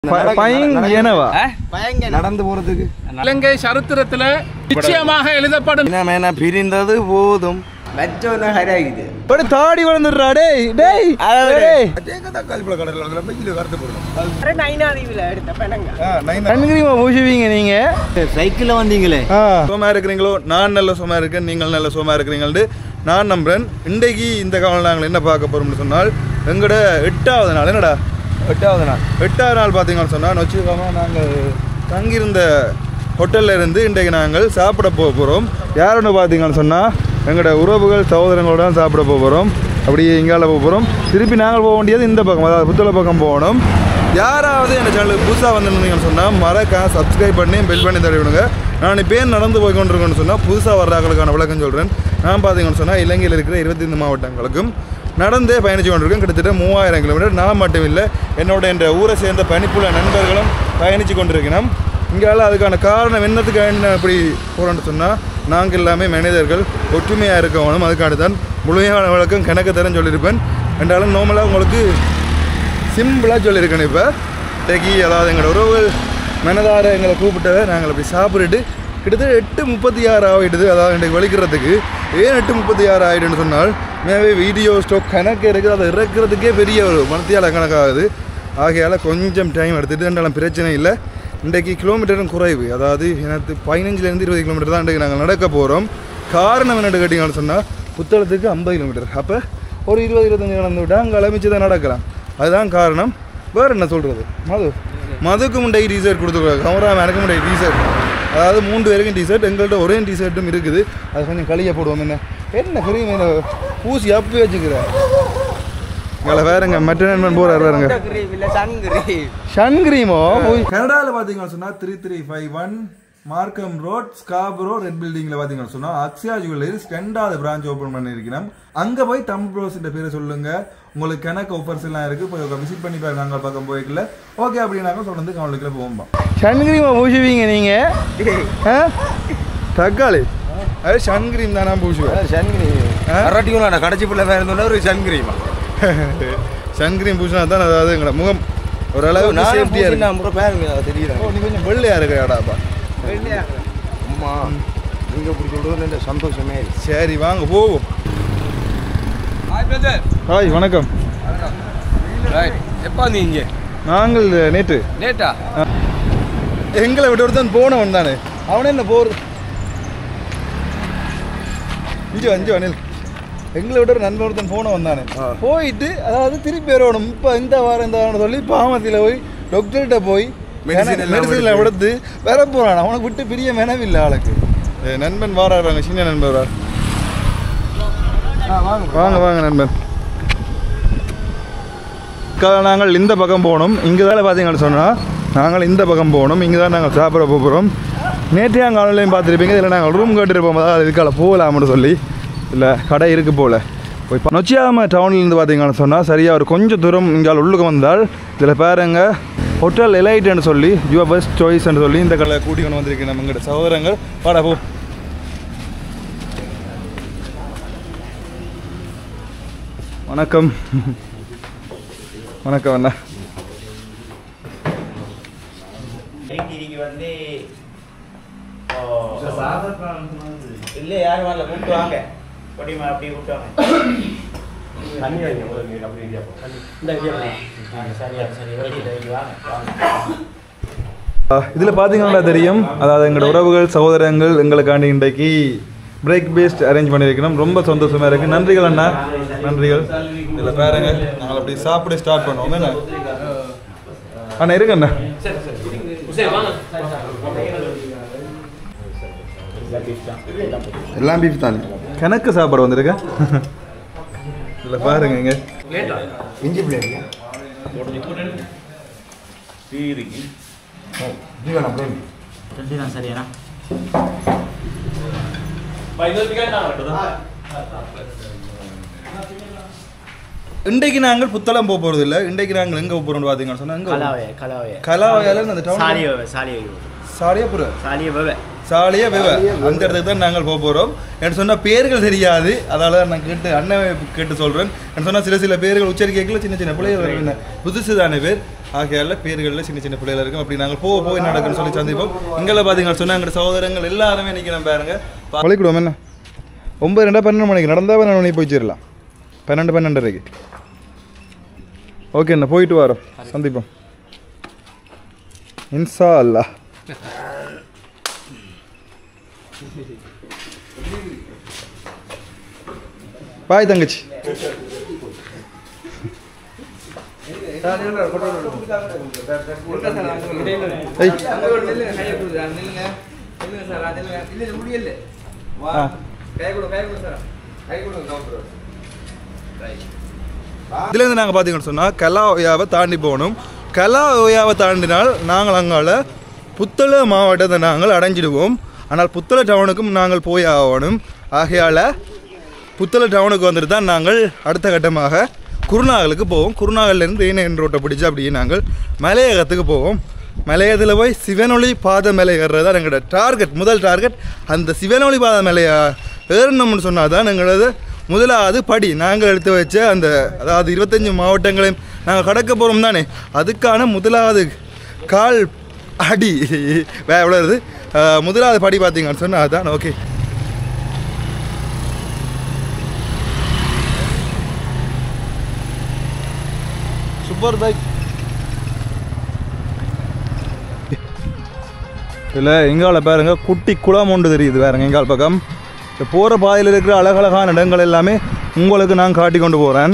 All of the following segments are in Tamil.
பயங்கனவா நடந்து போறதுக்கு இலங்கை சரித்திரத்துல நிச்சயமாக எழுதப்படும் என்ன மேனா பிரிந்தது போதும் மற்றொன்று ஹராகுது படி தாடி வளர்ந்துடுறா டேய் டேய் டேய் கண்கிரீமா பூசுவீங்க நீங்க சைக்கிளில் வந்தீங்களே ஆ சுகமா இருக்கிறீங்களோ நான் நல்ல சுகமா இருக்கேன் நீங்கள் நல்ல சுகமா இருக்கிறீங்கள்ட்டு நான் நம்புறேன் இன்றைக்கு இந்த காலம் நாங்கள் என்ன பார்க்க போறோம்னு சொன்னால் எங்களோட எட்டாவது நாள் என்னடா எட்டாவது நாள் எட்டாவது நாள் பார்த்தீங்கன்னு சொன்னால் வச்சுக்கோமா நாங்கள் தங்கியிருந்த ஹோட்டல்ல இருந்து இன்றைக்கு நாங்கள் சாப்பிட போக போகிறோம் யாருன்னு பார்த்தீங்கன்னு சொன்னால் எங்களோட உறவுகள் சகோதரங்களோட தான் சாப்பிட போக போகிறோம் அப்படியே இங்கால போக போகிறோம் திருப்பி நாங்கள் போக வேண்டியது இந்த பக்கம் அதாவது புத்தள பக்கம் போகணும் யாராவது எங்கள் சேனலுக்கு புதுசாக வந்திருந்தீங்கன்னு சொன்னால் மறக்காம சப்ஸ்கிரைப் பண்ணி பெல் பண்ணி தடவி விடுங்க நான் இப்போ ஏன் நடந்து போய் கொண்டிருக்கேன்னு சொன்னால் புதுசாக வர்றாங்களுக்கான விளக்கம் சொல்கிறேன் நான் பார்த்தீங்கன்னு சொன்னால் இலங்கையில் இருக்கிற இருபத்தைந்து மாவட்டங்களுக்கும் நடந்தே பயணித்து கொண்டிருக்கேன் கிட்டத்தட்ட மூவாயிரம் கிலோமீட்டர் நான் மட்டும் இல்லை என்னோட என்ற ஊரை சேர்ந்த பனிப்புல நண்பர்களும் பயணித்து கொண்டிருக்கிறோம் இங்கால அதுக்கான காரணம் என்னத்துக்கு நான் இப்படி போகிறோன்னு சொன்னால் நாங்கள் எல்லாமே மனிதர்கள் ஒற்றுமையாக இருக்கணும் அதுக்கான தான் முழுமையான விளக்கம் கணக்கு தரேன்னு சொல்லியிருப்பேன் என்றாலும் நார்மலாக உங்களுக்கு சிம்பிளாக சொல்லியிருக்கேன் இப்போ டெக்கி அதாவது எங்களோட உறவுகள் மனதார எங்களை கூப்பிட்டதை நாங்கள் அப்படி சாப்பிட்டுட்டு கிட்டத்தட்ட எட்டு முப்பத்தி ஆறு ஆகிடுது அதாவது இன்றைக்கு வலிக்கிறதுக்கு ஏன் எட்டு முப்பத்தி ஆறு ஆகிடுன்னு சொன்னால் மேவே வீடியோ ஸ்டாக் கணக்கு இருக்குது அதை இறக்குறதுக்கே பெரிய ஒரு மனத்தியால கணக்காகுது ஆகையால் கொஞ்சம் டைம் எடுத்துகிட்டு ரெண்டாலும் பிரச்சனை இல்லை இன்றைக்கு கிலோமீட்டரும் குறைவு அதாவது எனக்கு பதினஞ்சுலேருந்து இருபது கிலோமீட்டர் தான் இன்றைக்கு நாங்கள் நடக்க போகிறோம் காரணம் என்னென்னு கேட்டிங்கன்னு சொன்னால் புத்தளத்துக்கு ஐம்பது கிலோமீட்டர் அப்போ ஒரு இருபது இருபத்தஞ்சு நடந்து விட்டால் அங்கே அளமிச்சு தான் நடக்கலாம் அதுதான் காரணம் வேறு என்ன சொல்கிறது மது மதுக்கு முண்டை டிஷர்ட் கொடுத்துருக்காங்க கமரா எனக்கு முண்டை டிஷர்ட் அதாவது மூன்று பேருக்கும் டிஷர்ட் எங்கள்கிட்ட ஒரே டிஷர்ட்டும் இருக்குது அது கொஞ்சம் களிய போடுவோம் என்ன என்ன பெரிய மீன் பூசி அப்பி வச்சுக்கிறேன் இங்கே வேறுங்க மற்ற நண்பன் போகிறார் வேறுங்க சன்கிரீமோ கனடாவில் பார்த்தீங்கன்னு சொன்னால் three three five one Markham road Scarborough red பில்டிங்கில் பார்த்தீங்கன்னு சொன்னால் அக்ஷயா ஜுவல்லரிஸ் ரெண்டாவது பிரான்ச் ஓப்பன் பண்ணியிருக்கிறோம் அங்கே போய் தம் ப்ரோஸ் பேரை சொல்லுங்க உங்களுக்கு கணக்கு ஆஃபர்ஸ் எல்லாம் இருக்கு போய் விசிட் பண்ணி பாருங்க அங்கே பக்கம் போய்க்கல ஓகே அப்படின்னாக்க தொடர்ந்து கவலைக்குள்ள போகும்பா சன்கிரீமா பூசுவீங்க நீங்க ஆ? தக்காளி அது சன்கிரீம் தானா பூசுவேன் அரட்டிங்களா கடைச்சி பிள்ளை வேற இருந்தோம்னா ஒரு சன்கிரீமா சன்கிரீம் பூசினா தான் அதாவது எங்களோட முகம் ஓரளவு நானும் சேஃப்டியாக இருக்கு பூசினா முறை பேருங்க தெரியல ஓ, நீ கொஞ்சம் வெள்ளையா இருக்கிறாடாப்பா அம்மா நீங்க பிடிச்சி விடுவது இந்த சந்தோஷமே இருக்கு. சரி வாங்க போவோம் ஹாய் வணக்கம் எப்போ நீங்க நாங்கள் நேற்று லேட்டா எங்களை விட்டு ஒருத்தன் போனவன் தானே அவனே என்ன போறது இஞ்சு அஞ்சு அனில் எங்களை விட்டு ஒரு நண்பன் ஒருத்தன் போனவன் தானே போயிட்டு அதாவது திருப்பி வரணும் இப்போ இந்த வாரம் இந்த வாரம் சொல்லி பாமத்தியில் போய் டாக்டர்கிட்ட போய் Medicine எல்லாம் மெடிசனில் கொடுத்து வர போகிறான் அவனுக்கு விட்டு பெரிய மெனவில்லை ஆளுக்கு ஏ, நண்பன் வாராங்க சின்ன நண்பன் வரார் வாங்க வாங்க நண்பன் க- நாங்கள் இந்த பக்கம் போகணும் இங்கே தான் பார்த்தீங்கன்னு சொன்னால் நாங்கள் இந்த பக்கம் போகணும் இங்கே தான் நாங்கள் சாப்பிட போகிறோம் நேற்றைய காலையிலையும் பார்த்துருப்பீங்க இதில் நாங்கள் ரூம் கேட்டுருப்போம் அதாவது இதுக்கால போகலாம்னு சொல்லி இல்லை கடை இருக்குது போல் போய் பா- நொச்சியாம டவுன்லேருந்து பார்த்தீங்கன்னு சொன்னால் சரியாக ஒரு கொஞ்சம் தூரம் இங்கே உள்ளுக்கு வந்தால் இதில் பாருங்க ஹோட்டல் எலைட்னு சொல்லி யுவர் பெஸ்ட் சாய்ஸ்ன்னு சொல்லி இந்த கடை கூட்டி கொண்டு வந்திருக்கு நம்ம எங்கள்கிட்ட சகோதரங்கள் வாடா போ வணக்கம் வணக்கம் அண்ணா இன்னைக்கு வந்து இல்லை யாரும் வரல கூப்பிட்டு வாங்க கொடிமா அப்படியே கூப்பிட்டு வாங்க தண்ணி வைங்க உங்களுக்கு அப்படி இந்த சரியா சரி வெளியில் வைங்க வாங்க வாங்க இதில் பார்த்தீங்கன்னா தெரியும் அதாவது எங்களோட உறவுகள் சகோதரங்கள் எங்களுக்காண்டி இன்றைக்கு பிரேக் பேஸ்ட் அரேஞ்ச் பண்ணியிருக்கணும் ரொம்ப சந்தோஷமாக இருக்குது நன்றிகள் அண்ணா நன்றிகள் இதில் பாருங்க நாங்கள் அப்படி சாப்பிட ஸ்டார்ட் பண்ணுவோம் என்ன அண்ணா இருங்க அண்ணா எல்லாம் பீஃப் தானே கணக்கு சாப்பாடு வந்திருக்கேன் இதில் பாருங்க இங்க இஞ்சி பிளேட் இது வேணாம் பிளேன் ரெண்டு தான் சரியாண்ணா இன்றைக்கு நாங்கள் புத்தளம் போக போகிறது இல்லை இன்றைக்கு நாங்கள் எங்கே போக போகிறோம்னு பார்த்தீங்கன்னு சொன்னால் எங்கே கலாவே கலாவே கலாவகையில் அந்த டவுன் சாலிய சாலிய சாரியாபுரம் சாலிய பவே சாலியா வெவ அந்த இடத்துக்கு தான் நாங்கள் போக போகிறோம் என்று சொன்னால் பேர்கள் தெரியாது அதால தான் நான் கேட்டு அண்ணன் கேட்டு சொல்கிறேன் என்று சொன்னால் சில சில பேர்கள் உச்சரிக்கைகள் சின்ன சின்ன பிள்ளைகள் இருக்குங்க புதுசு தானே பேர் ஆகையால பேர்களில் சின்ன சின்ன பிள்ளைகள் இருக்கும் அப்படி நாங்கள் போக போய் நடக்குன்னு சொல்லி சந்திப்போம் இங்கே பார்த்தீங்கன்னு சொன்னால் எங்கள் சகோதரங்கள் எல்லாருமே நிற்கிறோம் பாருங்க பள்ளிக்கூடம் என்ன ஒன்பது ரெண்டா பன்னெண்டு மணிக்கு நடந்தா பன்னெண்டு மணிக்கு போய் சேரலாம் பன்னெண்டு பன்னெண்டரைக்கு ஓகே அண்ணா போயிட்டு வரோம் சந்திப்போம் இன்சா அல்லா பாய் தங்கச்சி ஏய். ஆ. இதுலேருந்து நாங்கள் பார்த்தீங்கன்னு சொன்னால் கலா ஒயாவை தாண்டி போகணும் கலா ஒயாவை தாண்டினால் நாங்கள் அங்கால புத்தள மாவட்டத்தை நாங்கள் அடைஞ்சிடுவோம் ஆனால் புத்தள டவுனுக்கும் நாங்கள் போய் ஆகணும் ஆகையால் புத்தள டவுனுக்கு வந்துட்டு தான் நாங்கள் அடுத்த கட்டமாக குருநாகலுக்கு போவோம் குருநாகல்லேருந்து ஏனையன் ரோட்டை பிடிச்சி அப்படியே நாங்கள் மலையகத்துக்கு போவோம் மலையகத்தில் போய் சிவனொளி பாத மேலே ஏறுறது தான் எங்களோட டார்கெட் முதல் டார்கெட் அந்த சிவனொளி பாத மேலே ஏறணும்னு சொன்னால் தான் எங்களது முதலாவது படி நாங்கள் எடுத்து வச்ச அந்த அதாவது இருபத்தஞ்சி மாவட்டங்களையும் நாங்கள் கடக்க போகிறோம் தானே அதுக்கான முதலாவது கால் அடி வே எவ்வளோ முதலாவது படி பார்த்தீங்கன்னு சொன்னால் அதான் ஓகே சூப்பர் பைக் இல்லை எங்கால பாருங்க குட்டி குளம் ஒன்று தெரியுது பாருங்க எங்கால் பக்கம் இந்த போகிற பாதையில் இருக்கிற அழகழகான இடங்கள் எல்லாமே உங்களுக்கு நான் காட்டி கொண்டு போகிறேன்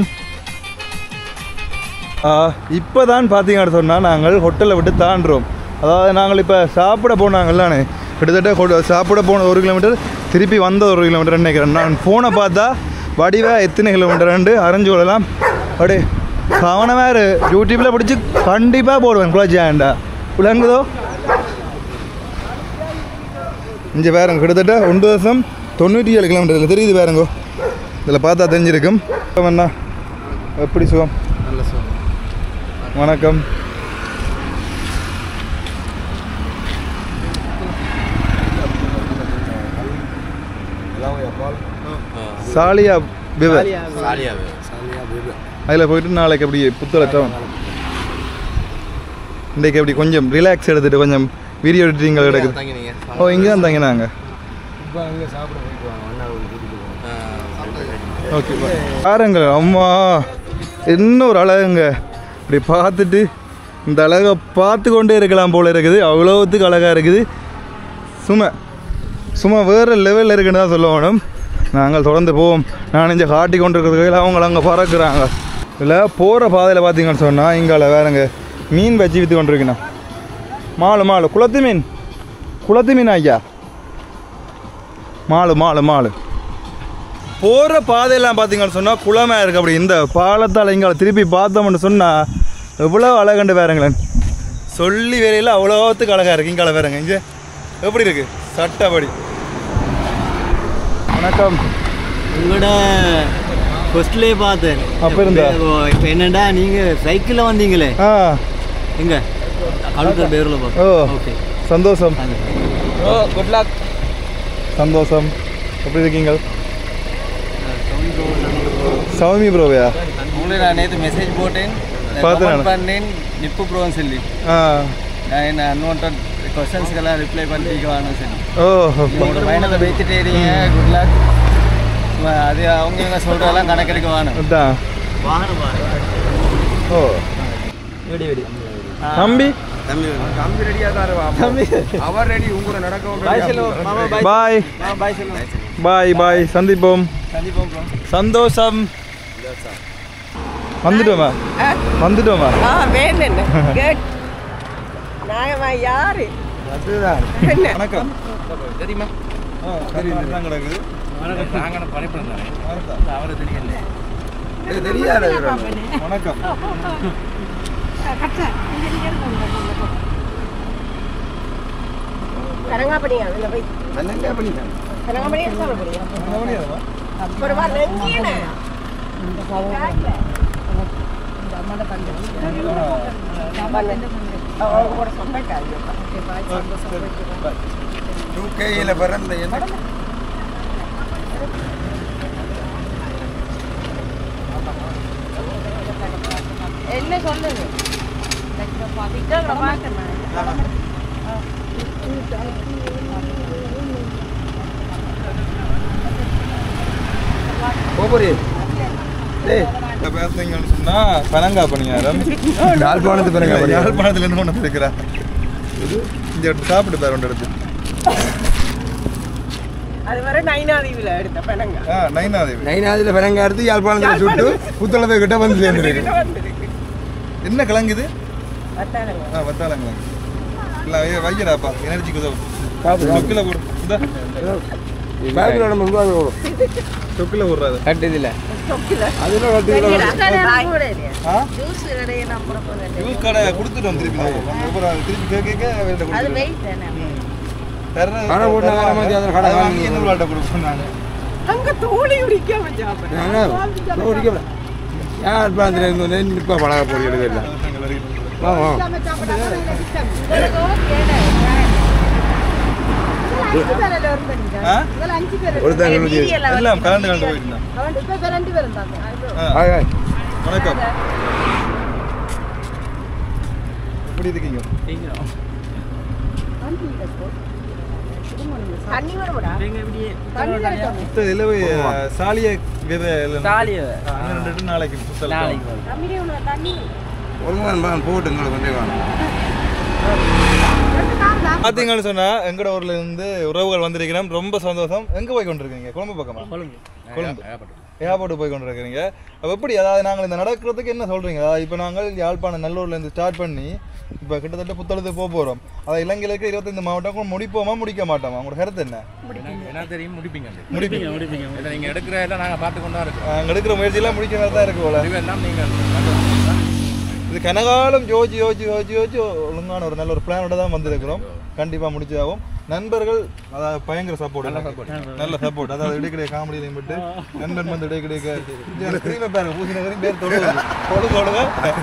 இப்போ தான் பார்த்தீங்கன்னு சொன்னால் நாங்கள் ஹோட்டலை விட்டு தாண்டுறோம் அதாவது நாங்கள் இப்போ சாப்பிட போனாங்கல்லானே கிட்டத்தட்ட ஹோ- சாப்பிட போன ஒரு கிலோமீட்டர் திருப்பி வந்த ஒரு கிலோமீட்டர் நினைக்கிறேன் நான் ஃபோனை பார்த்தா வடிவா எத்தனை கிலோமீட்டர்ண்டு அறிஞ்சு கொள்ளலாம் அப்படியே கவனமாக இரு யூடியூப்பில் பிடிச்சி கண்டிப்பாக போடுவேன் குலஜாண்டா விளங்குதோ இங்கே பாருங்க கிட்டத்தட்ட ஒன்று வருஷம் தொண்ணூற்றி ஏழு கிலோமீட்டர் தெரியுது பாருங்கோ இதில் பார்த்தா தெரிஞ்சிருக்கும் அண்ணா எப்படி சுகம் வணக்கம் சாலியா பிவர் அதில் போயிட்டு நாளைக்கு அப்படி புத்தளட்டம் இன்றைக்கு அப்படி கொஞ்சம் ரிலாக்ஸ் எடுத்துட்டு கொஞ்சம் வீடியோ எடிட்டிங் கிடக்குது ஓ இங்கே தான் தங்கினாங்க ஓகே பாருங்க அம்மா இன்னொரு அழகுங்க இப்படி பார்த்துட்டு இந்த அழகை பார்த்து கொண்டே இருக்கலாம் போல இருக்குது அவ்வளோத்துக்கு அழகாக இருக்குது சும்மா சும்மா வேறு லெவலில் இருக்குன்னு தான் சொல்ல வேணும் நாங்கள் தொடர்ந்து போவோம் நான் இங்கே காட்டி கொண்டு இருக்கிறதுக்கு அவங்க அங்கே பறக்குறாங்க இல்லை போகிற பாதையில் பார்த்தீங்கன்னு சொன்னால் இங்கால வேறங்க மீன் வச்சு விற்று கொண்டிருக்கணும் மாலு மாலு குளத்து மீன் குளத்து மீன் ஐயா மாலு மாலு மாலு போகிற பாதையெல்லாம் பார்த்தீங்கன்னு சொன்னால் குளமாக இருக்கு அப்படி இந்த பாலத்தால் இங்கே திருப்பி பார்த்தோம்னு சொன்னால் எவ்வளோ அழகண்டு வேறங்களேன் சொல்லி வேறையில் அவ்வளோத்துக்கு அழகாக இருக்கு இங்கே வேறங்க இங்கே எப்படி இருக்கு சட்டப்படி வணக்கம் உங்களோட ஃபர்ஸ்ட்லேயே பார்த்தேன் அப்ப இருந்தா? இப்போ என்னடா நீங்கள் சைக்கிளில் வந்தீங்களே ஆ எங்க அழுத்தர் பேரில் ஓ பார்த்தோம் ஓகே சந்தோஷம் ஓ குட் லக் சந்தோஷம் எப்படி இருக்கீங்க சௌமி ப்ரோவையா உங்களுக்கு நான் நேற்று மெசேஜ் போட்டேன் பார்த்தேன் நான். பண்ணேன் நிப்பு ப்ரோன்னு சொல்லி ஆ நான் என்ன அன்வான்ட் கொஸ்டின்ஸ்க்கெல்லாம் ரிப்ளை பண்ணிட்டு வாங்கன்னு சொல்லி ஓ உங்களோட பயணத்தை வைத்துட்டே இருக்கீங்க குட் லக் அது அவங்க இவங்க சொல்கிறதெல்லாம் கணக்கெடுக்க வேணும் அதான் ஓ தம்பி தம்பி ரெடியாக தான் இருவா அவர் ரெடி உங்களை நடக்கவும் ready-ஆ பாய் பாய் சொல்லுங்க பாய் பாய் சந்திப்போம் கண்டிப்பாக ப்ரோ சந்தோஷம் வந்துட்டோமா வந்துட்டோமா ஆ வேணும் கேட் நாயம்மா யாரு என்ன வணக்கம் தெரியுமா ஆ, தெரியுது. தான் கிடக்குது நாங்கள் பணிப்படம் அவரை தெரியல இது தெரியாது வணக்கம் கரங்காப்படியா அதில் போய் என்னங்க பண்ணிட்டேன் கரங்காப்படியா சாப்பிடுறியா அப்புறமா நெஞ்சின அவங்களோட சொந்தக்காரி யூகேயில் பிறந்த என்ன என்ன சொல்லுங்க போபரி டேய் இப்போ பார்த்தீங்கன்னு சொன்னால் பனங்கா பணியாரம் யாழ்ப்பாணத்து பிறகு யாழ்ப்பாணத்துலேருந்து கொண்டு வந்திருக்கிறா இங்கே எடுத்து சாப்பிட்டு பாரு ஒன்று எடுத்து அது வரை நைனாதீவில் எடுத்த பெணங்க ஆ நைனாதேவி நைனாதில் பிறங்க எடுத்து யாழ்ப்பாணத்தில் சுட்டு புத்தளத்தை கிட்ட வந்து சேர்ந்துருக்கு வந்திருக்கு என்ன கிழங்குது வட்டாரங்க ஆ வத்தாளம் கிழங்கு இல்லை வையடாப்பா எனர்ஜிக்கு உதவும் தொக்கில் போடு இந்த பேக்கில் நம்ம ரூபா வரும் தொக்கில் போடுறாது கட்டுதில்ல சொக்கில அதில் கட்டி ஆ ஜூஸ் கடை கொடுத்துட்டு வந்து திருப்பி நம்ம ஒவ்வொரு ஆள் திருப்பி கேட்க கேட்க அவர்கிட்ட கொடுத்துருவோம். தர்ற- கடை போட்டு நான் ஏமாத்தி அதில் கடை அதை வாங்கி வாங்கி என்ன விளையாட்ட கொடுப்போம் நாங்கள் அங்க தோழி உடிக்காம சாப்பிடுறேன் யாழ்ப்பாணத்தில் இருந்து நிற்பா பழக போய் எழுதில்ல வா வா ஆ ஒருத்தன் எழுதி எல்லாம் கலந்து கலந்து போயிருந்தேன் ஆ ஆய் ஆய் வணக்கம் எப்படி இருக்கீங்க தண்ணி வரும்டா தண்ணி வரட்டும். புத்த இலவு சாலிய விதை சாலிய. ரெண்டு நாளைக்கு புத்தல் நாளைக்கு வரும். தண்ணி வரும்டா, தண்ணி ஒருவன் மகன் போட்டு எங்களை கொண்டே வாங்க பார்த்தீங்கன்னு சொன்னா எங்கட ஊர்ல இருந்து உறவுகள் வந்திருக்கிறோம் ரொம்ப சந்தோஷம் எங்க போய் கொண்டிருக்கீங்க கொழும்பு பக்கமா கொழும்பு கொழும்பு ஏகப்பட்டது. ஏர்போர்ட் போய் கொண்டிருக்கிறீங்க அப்ப எப்படி அதாவது நாங்கள் இந்த நடக்கிறதுக்கு என்ன சொல்றீங்க அதாவது இப்போ நாங்கள் யாழ்ப்பாணம் நல்லூர்ல இருந்து ஸ்டார்ட் பண்ணி இப்போ கிட்டத்தட்ட புத்தளத்துக்கு போக போறோம் அதாவது இலங்கையில் இருக்க இருபத்தைந்து மாவட்டம் முடிப்போமா முடிக்க மாட்டோமா உங்களோட கருத்து என்ன எனக்கு என்ன தெரியும் முடிப்பீங்க முடிப்பீங்க இதை நீங்க எடுக்கிற எல்லாம் நாங்க பார்த்து கொண்டு தான் இருக்கோம் நாங்கள் எடுக்கிற முயற்சியெல்லாம் முடிக்க மாதிரி தான் இருக்கு போல இதுவெல்லாம் நீங்க இது கனகாலம் யோசிச்சு யோசிச்சு யோசிச்சு யோசிச்சு ஒழுங்கான ஒரு நல்ல ஒரு பிளானோட தான் வந்திருக்கிறோம் கண்டிப்பா முடிச்சதாகும் நண்பர்கள் அதாவது பயங்கர சப்போர்ட் நல்ல சப்போர்ட் நல்ல சப்போர்ட் அதாவது இடைக்கிடைய காமெடியிலையும் விட்டு நண்பன் வந்து இடைக்கிடைய ஸ்க்ரீனை பாருங்க பூசின வரையும் பேர் தொடுங்க தொடு தொடுங்க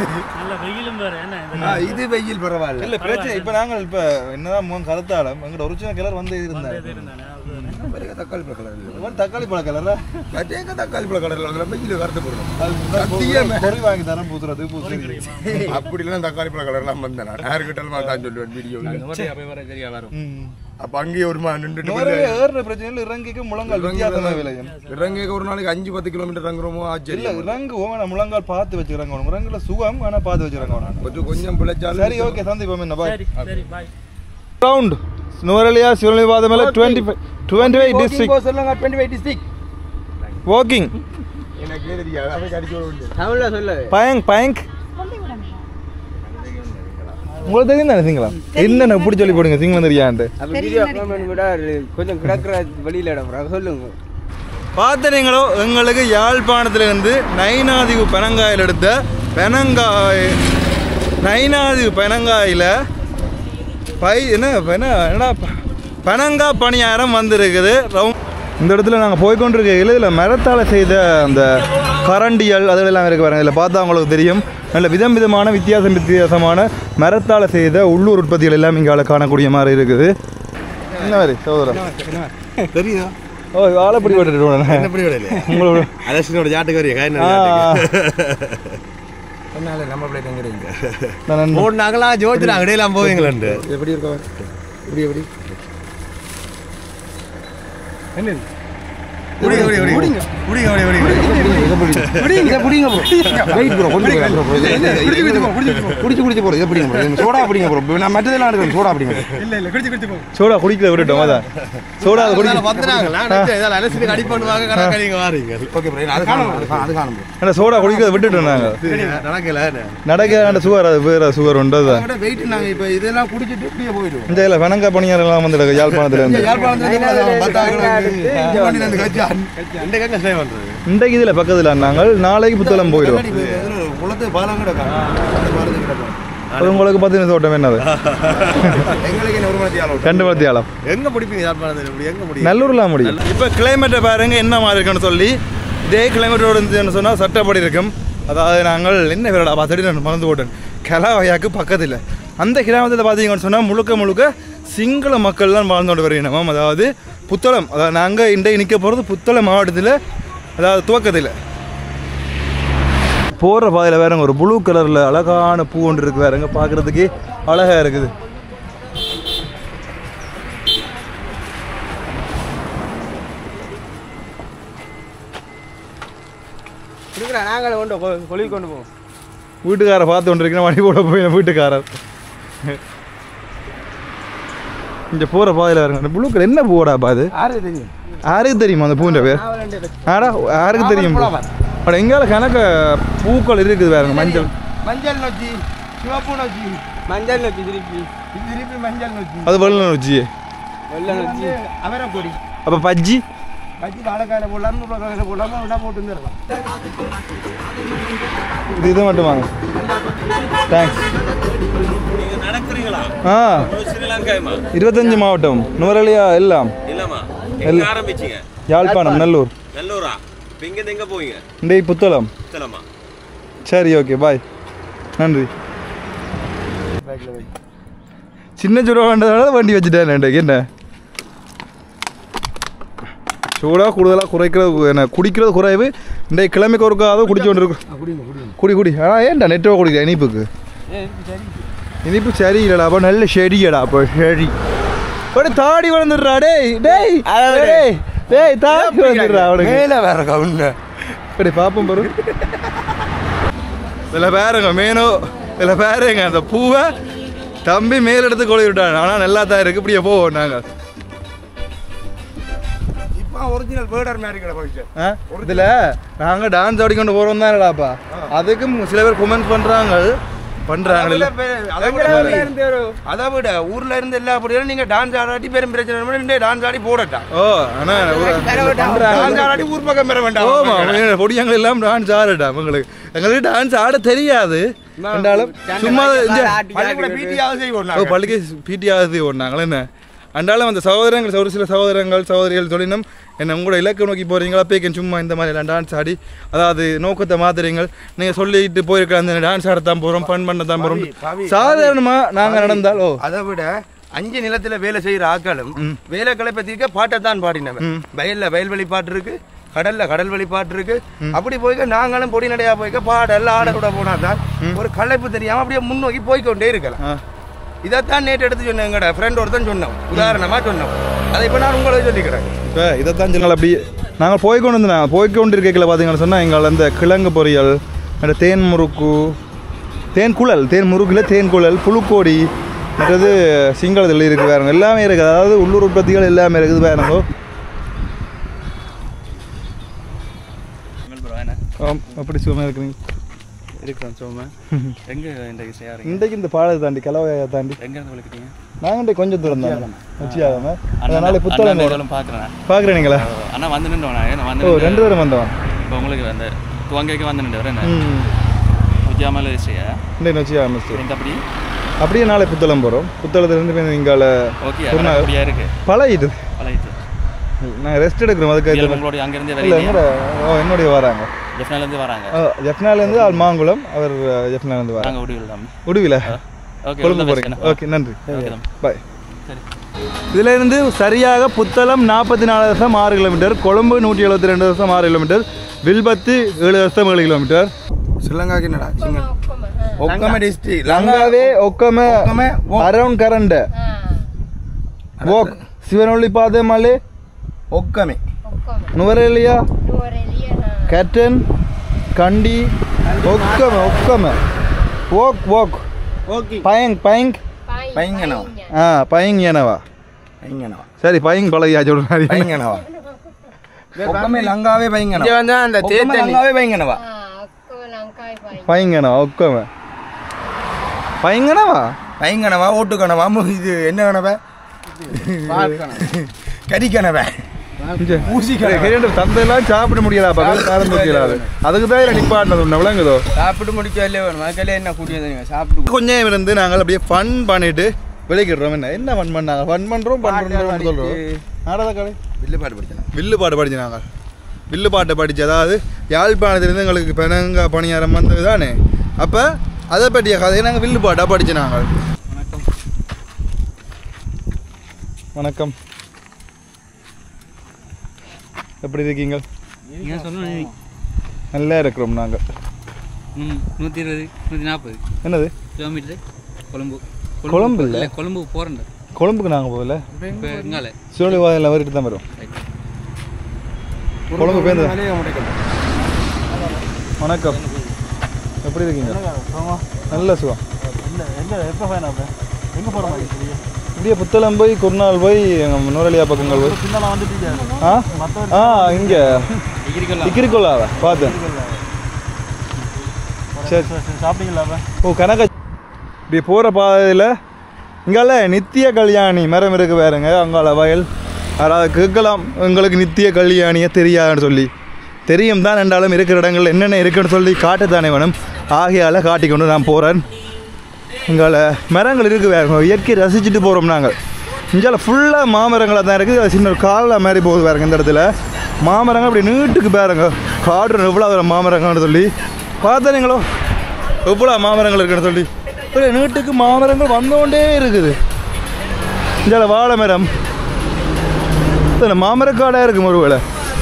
ஆ, இது வெயில் பரவாயில்ல இல்ல பிரச்சனை இப்ப நாங்கள் இப்ப என்னதான் முகம் கருத்தாலும் எங்களோட ஒரிஜினல் கலர் வந்து இருந்தாரு பெரிய தக்காளி பழ கலர் இல்லை தக்காளி பழ கலரா மற்றேங்க தக்காளி பழ கலரில் வந்து வெயில் கருத்து போடணும் அது பொறி வாங்கி தரேன் பூசுறது பூசுறது அப்படிலாம் தக்காளி பழ கலர்லாம் வந்தேன் நான் யாருக்கிட்டாலும் தான் சொல்லுவேன் வீடியோவில் அப்போ வர சரியா வரும் ம். அப்போ அங்கேயே ஒரு மா நின்றுட்டு நுரையீரல் ஏறுற பிரச்சனையில் இறங்கிக்கு முழங்கால் வித்தியாசமா விளையும் இறங்க ஒரு நாளைக்கு அஞ்சு பத்து கிலோமீட்டர் இறங்குறோமோ இல்ல ஆச்சரியம் இறங்குவோம் ஆனா முழங்கால் பார்த்து வச்சு இறங்கணும் இறங்குல சுகம் ஆனா பார்த்து வச்சு இறங்கணும் கொஞ்சம் கொஞ்சம் பிழைச்சாலும் சரி ஓகே சந்திப்போம் என்ன பாய் ரவுண்ட் நுவரலியா சிவலிபாதமேல twenty five twenty five district சொல்லுங்க டுவெண்ட்டி ஃபைவ் டிஸ்ட்ரிக் வாக்கிங் எனக்கு தெரியாது அதை கடிச்சு விட தமிழ்ல சொல்லு பயங் பயங் உங்களுக்கு தெரியும் தானே சிங்களம் என்னென்ன இப்படி சொல்லி போடுங்க சிங்களம் தெரியாண்டு அப்போ வீடியோ அப்லோட் விட கொஞ்சம் கிடக்குற வெளியில இடம் சொல்லுங்க பார்த்தீங்களோ எங்களுக்கு யாழ்ப்பாணத்திலிருந்து நைனாதிவு பெனங்காயில் எடுத்த பெனங்காய் நைனாதிவு பெனங்காயில் பை என்ன என்ன என்னடா ப- பெனங்கா பணியாரம் வந்திருக்குது ரவுண்ட் இந்த இடத்துல நாங்கள் போய்கொண்டிருக்கையில் இதில் மரத்தால் செய்த அந்த கரண்டியல் அதெல்லாம் இருக்கு பாருங்க இதில் பார்த்தா உங்களுக்கு தெரியும் நல்ல விதம் விதமான வித்தியாசம் வித்தியாசமான மரத்தால் செய்த உள்ளூர் உற்பத்திகள் எல்லாம் இங்கே காணக்கூடிய மாதிரி இருக்குது என்ன மாதிரி சகோதரன் தெரியுதா ஓ ஆலப்படி போட்டுட்டு எப்படி விடல உங்களோட அரசினோட ஜாட்டுக்கு வரைய காய் ஆ. என்னால நம்ம பிளேட் எங்க இருக்கு நான் நண்பன். ஓடுனாங்களா ஜோதிடா அங்கடையெல்லாம் போவீங்களாண்டு எப்படி இருக்கா எப்படி எப்படி குடிங்க குடிங்க குடிங்க குடிங்க குடிங்க குடிங்க வெயிட் ப்ரோ கொஞ்சம் குடிச்சு குடிச்சு போறோம் இதை பிடிங்க ப்ரோ சோடா பிடிங்க ப்ரோ நான் மற்றதெல்லாம் எடுக்கிறேன் சோடா பிடிங்க இல்ல இல்ல குடிச்சு குடிச்சு சோடா குடிக்கல விட்டுட்டோம் அதான் சோடா அதை குடிக்க அடி பண்ணுவாங்க கணக்கறிங்க வாரீங்க ஓகே ப்ரோ அது காணும் அது காணும் ஏன்னா சோடா குடிக்கிறத விட்டுட்டோம் நாங்கள் நடக்கல நடக்க சுகர் அது வேற சுகர் உண்டு அதுதான் வெயிட் நாங்க இப்போ இதெல்லாம் குடிச்சிட்டு இப்படியே போயிடுவோம் இந்த இல்லை வெனங்கா பணியாரம் எல்லாம் வந்துடுங்க யாழ்ப்பாணத்துல இருந்து இன்றைக்கு இதில் பக்கத்தில் நாங்கள் நாளைக்கு புத்தளம் போயிடுவோம் அது உங்களுக்கு பத்து நிமிஷம் ஓட்டம் என்னது ரெண்டு மணி ஆளம் எங்க பிடிப்பீங்க யாழ்ப்பாணத்தில் இப்படி எங்க முடியும் நல்லூர்லாம் முடியும் இப்போ கிளைமேட்டை பாருங்க என்ன மாதிரி இருக்குன்னு சொல்லி இதே கிளைமேட்டோட இருந்துச்சுன்னு சொன்னால் சட்டப்படி இருக்கும் அதாவது நாங்கள் என்ன பேரடா பார்த்துட்டு நான் மறந்து போட்டேன் கலாவையாக்கு பக்கத்தில் அந்த கிராமத்தில் பார்த்தீங்கன்னு சொன்னால் முழுக்க முழுக்க சிங்கள மக்கள் தான் வாழ்ந்தோண்டு வருகிறோம் அதாவது புத்தளம் அதாவது நாங்கள் இன்றைக்கு நிற்க போகிறது புத்தளம் மாவட்டத்தில் அதாவது துவக்கத்தில் போகிற பாதையில் வேறங்க ஒரு ப்ளூ கலரில் அழகான பூ ஒன்று இருக்கு வேறங்க பார்க்குறதுக்கே அழகாக இருக்குது இருக்கிற நாங்களும் கொண்டு கொ- கொழுவி கொண்டு போவோம் வீட்டுக்காரை பார்த்து கொண்டு இருக்கிறேன் வண்டி போட போய் வீட்டுக்காரர் இங்கே போகிற பாதையில் வேறங்க அந்த ப்ளூ கலர் என்ன பூடாப்பா அது யாரு தெரியும் யாருக்கு தெரியுமா அந்த பூண்ட பேர் ஆடா யாருக்கு தெரியும் அட எங்கால கணக்க பூக்கள் இருக்குது வேறங்க மஞ்சள் மஞ்சள் நொச்சி சிவப்பு நொச்சி மஞ்சள் நோக்கி திருப்பி இது திருப்பி மஞ்சள் நொச்சி அது வெள்ளம் வச்சு வெள்ளை நோக்கி அவரை கொடி அப்போ பஜ்ஜி வச்சு வாழைக்காயில போடலாம் நூறுக்காயில போடலாம் விடா போட்டு இருந்துடலாம் இது இது மட்டும் வாங்க தேங்க்ஸ் நீங்க நடக்கிறீங்களா ஆ ஸ்ரீலங்காயமா இருபத்தஞ்சு மாவட்டம் நுவரலியா எல்லாம் இல்லம்மா எங்க ஆரம்பிச்சீங்க யாழ்ப்பாணம் நல்லூர் நல்லூரா இப்ப இங்க எங்க போவீங்க இண்டே புத்தளம் சிலமா சரி ஓகே பாய் நன்றி சின்ன சுடம் வேண்டதால வண்டி வச்சுட்டேன் இன்றைக்கு என்ன சூடாக கூடுதலாக குறைக்கிறது என்ன குடிக்கிறது குறைவு இன்றைக்கு கிழமைக்கு ஒருக்காவது குடிச்சு கொண்டு இருக்கும் குடி குடி ஆனால் ஏன்டா நெட்டோ குடிக்கிற இனிப்புக்கு இனிப்பு சரி இல்லடா அப்போ நல்ல செடியடா அப்போ செடி ஒரு தாடி வளர்ந்துடுறா டேய் டேய் டேய் டேய் தாடி வந்துடுறா அவனுக்கு மேல வேற கவுண்ட இப்படி பார்ப்போம் பாரு இதில் பாருங்க மேனோ இதில் பாருங்க அந்த பூவை தம்பி மேலெடுத்து கொழி விட்டாங்க ஆனால் நல்லா தான் இருக்கு இப்படியே போவோம் நாங்கள் இப்போ ஒரிஜினல் பேர்டர் மாதிரி கடை போயிடுச்சு ஆ இதில் நாங்கள் டான்ஸ் ஆடிக்கொண்டு போகிறோம் தானடாப்பா அதுக்கும் சில பேர் கமெண்ட் பண்ணுறாங்க பண்ணுறாங்க அதை விட ஊர்ல இருந்து எல்லா அப்படியும் நீங்க டான்ஸ் ஆடாட்டி பெரும் பிரச்சனை இல்லை டான்ஸ் ஆடி போடட்டா ஓ ஆனால் டான்ஸ் ஆடாட்டி ஊர் பக்கம் பெற ஓமா வேண்டாம் பொடியங்கள் எல்லாம் டான்ஸ் ஆடட்டா உங்களுக்கு எங்களுக்கு டான்ஸ் ஆட தெரியாது என்றாலும் சும்மா இந்த பள்ளிக்கூட பிடியாவது செய்வோம் ஓ நாங்க. பள்ளிக்கு பிடிஆகுது ஒன்றாங்களே என்ன அண்டாலும் அந்த சகோதரங்கள் ஒரு சில சகோதரங்கள் சகோதரிகள் சொல்லினோம் என்ன உங்களோட இலக்கு நோக்கி போகிறீங்களா பேக்கன் சும்மா இந்த மாதிரி எல்லாம் டான்ஸ் ஆடி அதாவது நோக்கத்தை மாத்துறீங்கள் நீங்கள் சொல்லிட்டு போயிருக்க அந்த டான்ஸ் ஆடத்தான் போகிறோம் ஃபன் பண்ண தான் போகிறோம் பாவி. சாதாரணமாக நாங்கள் நடந்தால் ஓ அதை விட அஞ்சு நிலத்துல வேலை செய்யற ஆட்களும் வேலை களைப்பத்திருக்க பாட்டை தான் பாடினவன் வயல்ல வயல்வெளி பாட்டு இருக்கு கடல்ல கடல் வழி பாட்டு இருக்கு அப்படி போய்க்க நாங்களும் பொடி நடையா போய்க்க பாடல் ஆட விட போனா தான் ஒரு களைப்பு தெரியாம அப்படியே முன்னோக்கி போய்க்கொண்டே இருக்கலாம் ஆ இதைத்தான் நேற்று எடுத்து சொன்னேன் எங்கட ஃப்ரெண்ட் ஒருத்தன் சொன்னோம் உதாரணமா சொன்னோம் அதை இப்போ நான் உங்களுக்கு சொல்லிக்கிறேன் இப்போ இதைத்தான் சொன்னால் அப்படி நாங்கள் போய்க்கொண்டு இருந்தோம் போய்க்கொண்டு இருக்கையில் பார்த்தீங்கன்னு சொன்னால் எங்கள் அந்த கிழங்கு பொரியல் அந்த தேன் முறுக்கு தேன் குழல் தேன் முறுக்கில் தேன் குழல் புழுக்கோடி மற்றது சிங்களத்தில் இருக்குது வேறுங்க எல்லாமே இருக்குது அதாவது உள்ளூர் உற்பத்திகள் எல்லாமே இருக்குது வேறுங்கோ ஆம் அப்படி சும்மா இருக்கிறீங்க இருக்கிறோம் சோமா எங்கே இன்றைக்கு செய்யாறீங்க இன்றைக்கு இந்த பாலத்தை தாண்டி கிளவையை தாண்டி எங்கேருந்து விளக்கிட்டீங்க நாங்கள் இன்றைக்கு கொஞ்சம் தூரம் தான் வச்சியாகாம அதனால புத்தகம் அண்ணன் பார்க்குறேன் பார்க்குறீங்களா அண்ணா வந்து நின்றோம் நான் வந்து ஓ ரெண்டு பேரும் வந்தவன் இப்போ உங்களுக்கு அந்த துவங்கைக்கு வந்து நின்று என்ன ம் உஜாமல் செய்ய இன்றைக்கு வச்சியாக மிஸ்டர் எனக்கு அப்படி அப்படியே நாளை புத்தளம் போகிறோம் புத்தளத்துலேருந்து போய் இங்கால ஓகே ஒரு நாள் அப்படியா இருக்கு பழகிட்டு பழகிட்டு நான் ரெஸ்ட் எடுக்கிறோம் அதுக்கு இயல்பு உங்களுடைய அங்கேருந்து இல்லை வரீங்க என்னோட ஓ என்னுடைய வராங்க ஜெஃப்னாலேருந்து வராங்க ஜெஃப்னாலேருந்து ஆள் மாங்குளம் அவர் ஜெஃப்னாலேருந்து வராங்க நாங்கள் விடுவில் தான் உடுவில ஓகே கொழும்பு போகிறீங்க ஓகே நன்றி ஓகே தான் பாய் சரி இதுல இருந்து சரியாக புத்தளம் நாற்பத்தி நாலு வருஷம் ஆறு கிலோமீட்டர் கொழும்பு நூற்றி எழுபத்தி ரெண்டு வருஷம் ஆறு கிலோமீட்டர் வில்பத்து ஏழு வருஷம் ஏழு கிலோமீட்டர் ஸ்ரீலங்காக்கு என்னடா சிங்க ஒக்கம டிஸ்ட்ரிக்ட் லங்காவே ஒக்கம ஒக்கம, ஓ. அரவுண்ட் கரண்ட ஓக் சிவனொளி பாதை மலை ஒக்கமே நுவரெலியா கேட்டன் கண்டி ஒக்கம ஒக்கம ஓக் ஓக் ஓகே பயங் பயங் பையங்கனவா ஆ பயங் எனவா பையங்கனவா சரி பயங் பழகியா சொல்றாரு பையங்கனவா ஒக்கமே லங்காவே பையங்கனவா இங்க வந்து அந்த ஒக்கமே தேத்தனி லங்காவே பையங்கனவா பயங்கனவா ஒக்கம பயங்கனவா பையங்கனவா ஓட்டுக்கணவா இது என்ன கனவா கறிக்கணவா தந்தையெல்லாம் சாப்பிட முடியலாப்பா ஆரம்ப முடியலாது அதுக்கு தான் இதில் நிப்பாட்டினது ஒன்று விளங்குதோ சாப்பிட்டு முடிக்கவே வேணும் மக்களே என்ன கூட்டியது சாப்பிட்டு கொஞ்சம் இருந்து நாங்கள் அப்படியே ஃபன் பண்ணிட்டு விளைக்கிடுறோம் என்ன என்ன ஃபன் பண்ணாங்க ஃபன் பண்ணுறோம் பண்ணுறோம் சொல்கிறோம் நாடக கலை வில்லு பாட்டு படிச்சேன் வில்லு பாட்டு படிச்சு நாங்கள் வில்லு பாட்டை படிச்சு அதாவது யாழ்ப்பாணத்துலேருந்து எங்களுக்கு பெனங்க பணியாரம் வந்தது தானே அப்போ அதை பற்றிய கதையை நாங்கள் வில்லு பாட்டாக படிச்சு நாங்கள் வணக்கம் எப்படி இருக்கீங்க நீங்கள் சொல்லணும் நல்லா இருக்கிறோம் நாங்கள் நூற்றி இருபது நூற்றி நாற்பது என்னது கிலோமீட்டரு கொழும்பு கொழும்பு இல்ல? இல்லை கொழும்பு போகிறேன் கொழும்புக்கு நாங்கள் போகல இப்போ எங்கால சோழி வாயில் வரிட்டு தான் வரும் கொழும்பு பேருந்து வணக்கம் எப்படி இருக்கீங்க நல்ல சுகம் எப்போ ஃபைன் ஆகும் எங்கே போகிற மாதிரி இப்படியே புத்தளம் போய் குருநாள் போய் எங்கள் நூறலியா பக்கங்கள் போய் பின்னால் வந்துட்டு ஆ ஆ இங்கே இக்கிரிக்கொள்ளாவ பார்த்தேன் சரி சாப்பிட்டீங்களா ஓ கணக்க இப்படி போகிற பாதையில் இங்கால நித்திய கல்யாணி மரம் இருக்கு பாருங்க அங்கால வயல் யாராவது கேட்கலாம் உங்களுக்கு நித்திய கல்யாணியே தெரியாதுன்னு சொல்லி தெரியும் தான் என்றாலும் இருக்கிற இடங்கள் என்னென்ன இருக்குன்னு சொல்லி காட்டத்தானே வேணும் ஆகையால் காட்டிக்கொண்டு நான் போகிறேன் இங்கால மரங்கள் இருக்கு பாருங்க இயற்கை ரசிச்சுட்டு போகிறோம் நாங்கள் இங்கால ஃபுல்லாக மாமரங்களாக தான் இருக்குது அது சின்ன ஒரு காலில் மாதிரி போகுது பாருங்க இந்த இடத்துல மாமரங்கள் அப்படி நீட்டுக்கு பாருங்க காடு எவ்வளோ மாமரங்கள்னு சொல்லி பார்த்தீங்களோ எவ்வளோ மாமரங்கள் இருக்குன்னு சொல்லி ஒரு நீட்டுக்கு மாமரங்கள் வந்துகொண்டே இருக்குது இதில் வாழை மரம் இதில் மாமரக்காடாக இருக்கும் ஒருவேளை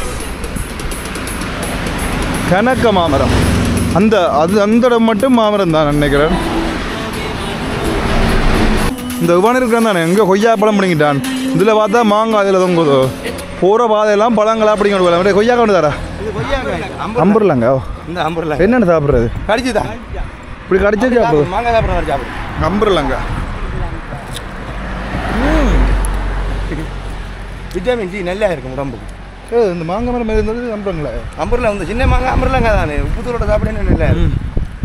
கணக்க மாமரம் அந்த அது அந்த இடம் மட்டும் மாமரம் தான் நினைக்கிறேன் இந்த உபான இருக்கிறான் தானே எங்கே கொய்யா பழம் பிடிங்கிட்டான் இதில் பார்த்தா மாங்காய் அதில் தொங்குதோ போகிற பாதையெல்லாம் பழங்களா பிடிங்க கொய்யா கொண்டு தரா இது கொய்யாக்காய் அம்பு அம்புறலாங்க இந்த அம்புரில் என்னென்ன சாப்பிட்றது கடிச்சுதான் இப்படி கடிச்சா சாப்பிடுது மாங்காய் சாப்பிட்ற மாதிரி சாப்பிடு அம்புறலாங்க விட்டமின் டி நல்லா இருக்கும் உடம்புக்கு ஏ இந்த மாங்காய் மரம் இருந்தது நம்புறங்களே அம்பூரில் வந்து சின்ன மாங்காய் அம்புரிலங்க தானே உப்புத்தூரோட சாப்பிடணும் நல்லா இருக்கும்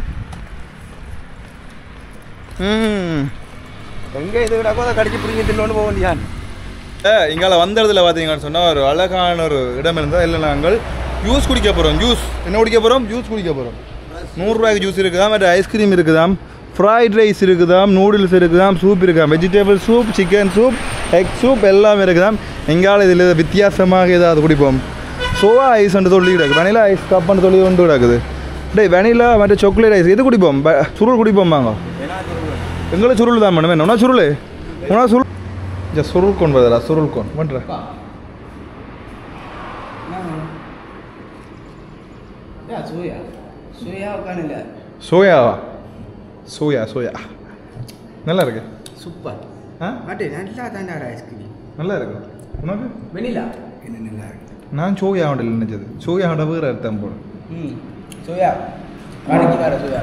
ம் எங்கே இது விட கூட கடிச்சு பிடிங்கி தின்னு போக வேண்டியான் ஏ இங்கால வந்த இடத்துல பார்த்தீங்கன்னு சொன்னால் ஒரு அழகான ஒரு இடம் இருந்தால் இல்லை நாங்கள் ஜூஸ் குடிக்க போகிறோம் ஜூஸ் என்ன குடிக்க போகிறோம் ஜூஸ் குடிக்க போகிறோம் நூறுரூவாய்க்கு ஜூஸ் இருக்குதாம் மற்ற ஐஸ்கிரீம் இருக்குதாம் ஃப்ரைட் ரைஸ் இருக்குதாம் நூடுல்ஸ் இருக்குதாம் சூப் இருக்குதாம் vegetable soup chicken soup egg soup எல்லாமே இருக்குதாம் எங்கால இதில் வித்தியாசமாக ஏதாவது குடிப்போம் சோவா ஐஸ்ன்னு சொல்லி கிடக்கு வெனிலா ஐஸ் கப்புன்னு சொல்லி கொண்டு கிடக்குது டேய் வெனிலா மற்ற சாக்லேட் ஐஸ் எது குடிப்போம் ப- சுருள் குடிப்போம் வாங்க எங்களுக்கு சுருள் தான் மேடம் என்ன சுருள் உனா சுருள் ஜா சுருள் கொண்டு வருதா சுருள் கொண்டு பண்ணுற சூயா சூயா உட்காந்துல சோயாவா சோயா சோயா நல்லா இருக்கு சூப்பர் ஆ மாட்டே நல்லா தாண்டாட ஐஸ்கிரீம் நல்லா இருக்கு உனக்கு வெனிலா என்ன நல்லா இருக்கு நான் சோயா உண்டல் நினைச்சது சோயா உண்ட வேறு அர்த்தம் போடு ம் சோயா கடைக்கு வேற சோயா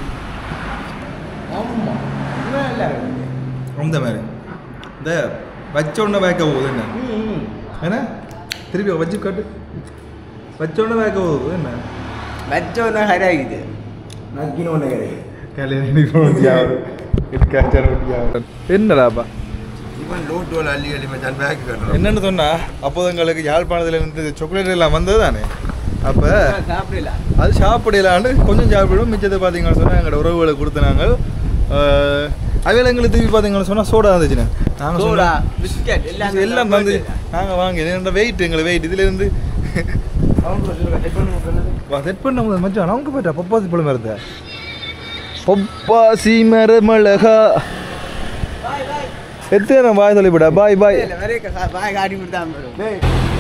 ஆமாம் நல்லா இருக்கு அந்த மாதிரி இந்த வச்ச உடனே வேக்க போகுது என்ன ம் என்ன திருப்பி வச்சு காட்டு வச்ச உடனே வேக்க போகுது என்ன வச்சோன்னா ஹராகுது நக்கினோன்னு கிடையாது என்னடாப்பா இவன் லோட்டோல் அள்ளி அள்ளி மச்சான் பேக் கட்டுறோம் என்னன்னு சொன்னா அப்போது எங்களுக்கு யாழ்ப்பாணத்துல இருந்து சாக்லேட் எல்லாம் வந்தது தானே அப்போ சாப்பிடல அது சாப்பிடலான்னு கொஞ்சம் சாப்பிடுவோம் மிச்சத்தை பார்த்தீங்கன்னு சொன்னால் எங்களோட உறவுகளை கொடுத்தனாங்க அவையில் எங்களுக்கு திருப்பி பார்த்தீங்கன்னு சொன்னால் சோடா இருந்துச்சுண்ணே நாங்கள் சோடா சொன்னோம் பிஸ்கட் எல்லாம் எல்லாம் வந்து நாங்கள் வாங்க இது வெயிட் எங்களை வெயிட் இதுலேருந்து செட் பண்ண முதல் மச்சான் அவங்க போயிட்டா பப்பாசி பழம் மருந்த பப்பாசி மரமழகா எத்தனை பாய் சொல்லிவிடா பாய் பாய் பாய் காட்டி கொடுத்தான் வரும்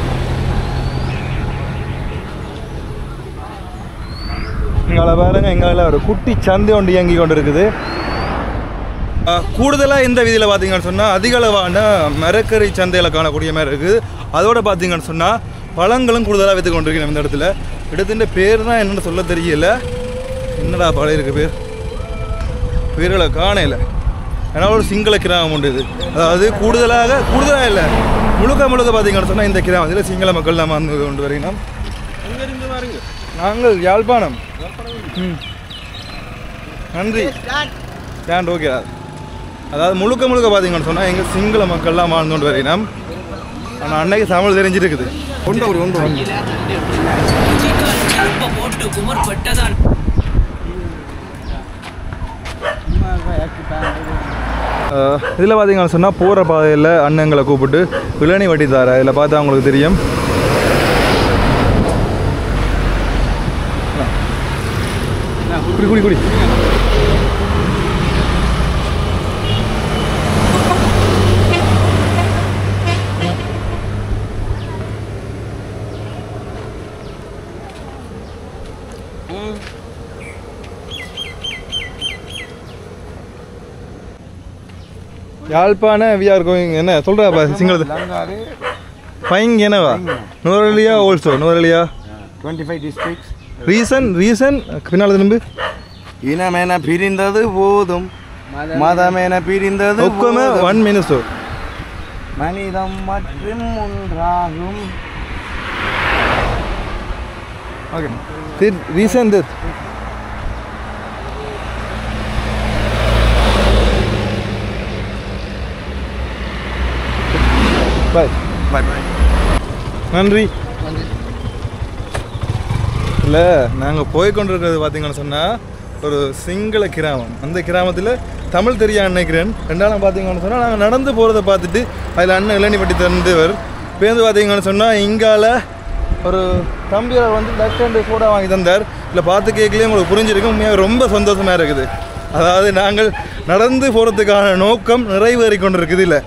எங்களை பாருங்க எங்களை ஒரு குட்டி சந்தை ஒன்று இயங்கி கொண்டு இருக்குது கூடுதலாக இந்த வீதியில் பார்த்தீங்கன்னு சொன்னால் அதிக அளவான மரக்கறி சந்தையில் காணக்கூடிய மாதிரி இருக்குது அதோட பார்த்தீங்கன்னு சொன்னால் பழங்களும் கூடுதலாக விற்று கொண்டிருக்கணும் இந்த இடத்துல இடத்தின் பேர் தான் என்னென்னு சொல்ல தெரியல என்னடா பழம் இருக்கு பேர் பேர்களை காணையில் ஏன்னா ஒரு சிங்கள கிராமம் உண்டு இது அதாவது கூடுதலாக கூடுதலாக இல்லை முழுக்க முழுக்க பார்த்தீங்கன்னு சொன்னால் இந்த கிராமத்தில் சிங்கள மக்கள் நம்ம வந்து கொண்டு வருகிறோம் எங்கிருந்து வாருங்க நாங்கள் யாழ்ப்பாணம் ம் நன்றி ஸ்டாண்ட் ஓகே அதாவது முழுக்க முழுக்க பார்த்தீங்கன்னு சொன்னால் எங்கள் சிங்கள மக்கள்லாம் வாழ்ந்து கொண்டு வரையினோம் ஆனால் அன்னைக்கு தமிழ் தெரிஞ்சிருக்குது கொண்டு ஒரு கொண்டு ஒரு இதில் பார்த்தீங்கன்னு சொன்னால் போகிற பாதையில் அண்ணங்களை கூப்பிட்டு இளநி வட்டி தார இதில் பார்த்தா அவங்களுக்கு தெரியும் குடி குடி குடி யாழ்ப்பாண வி ஆர் கோயிங் என்ன சொல்கிறா சிங்களது லங்காவே ஃபைங் என்னவா Nuwara Eliya also Nuwara Eliya twenty five districts reason reason பின்னால் திரும்பி இனமென பிரிந்தது போதும் மதமென பிரிந்தது ஒக்கமே போதும். ஒன் மினிட்ஸோ மனிதம் மற்றும் ஒன்றாகும் okay reason this bye Bye bye. நன்றி இல்லை நாங்கள் போய் கொண்டிருக்கிறது பார்த்தீங்கன்னு சொன்னால் ஒரு சிங்கள கிராமம் அந்த கிராமத்தில் தமிழ் தெரியா நினைக்கிறேன் ரெண்டாலும் பார்த்தீங்கன்னு சொன்னால் நாங்கள் நடந்து போகிறத பார்த்துட்டு அதில் அண்ணன் இளநிப்பட்டி தந்தவர் பேருந்து பார்த்தீங்கன்னு சொன்னால் இங்கால ஒரு தம்பியார் வந்து லெஃப்ட் ஹேண்டு சோடா வாங்கி தந்தார் இல்லை பார்த்து கேட்கலையே உங்களுக்கு புரிஞ்சிருக்கும் உண்மையாக ரொம்ப சந்தோஷமாக இருக்குது அதாவது நாங்கள் நடந்து போகிறதுக்கான நோக்கம் நிறைவேறி கொண்டிருக்குது இல்லை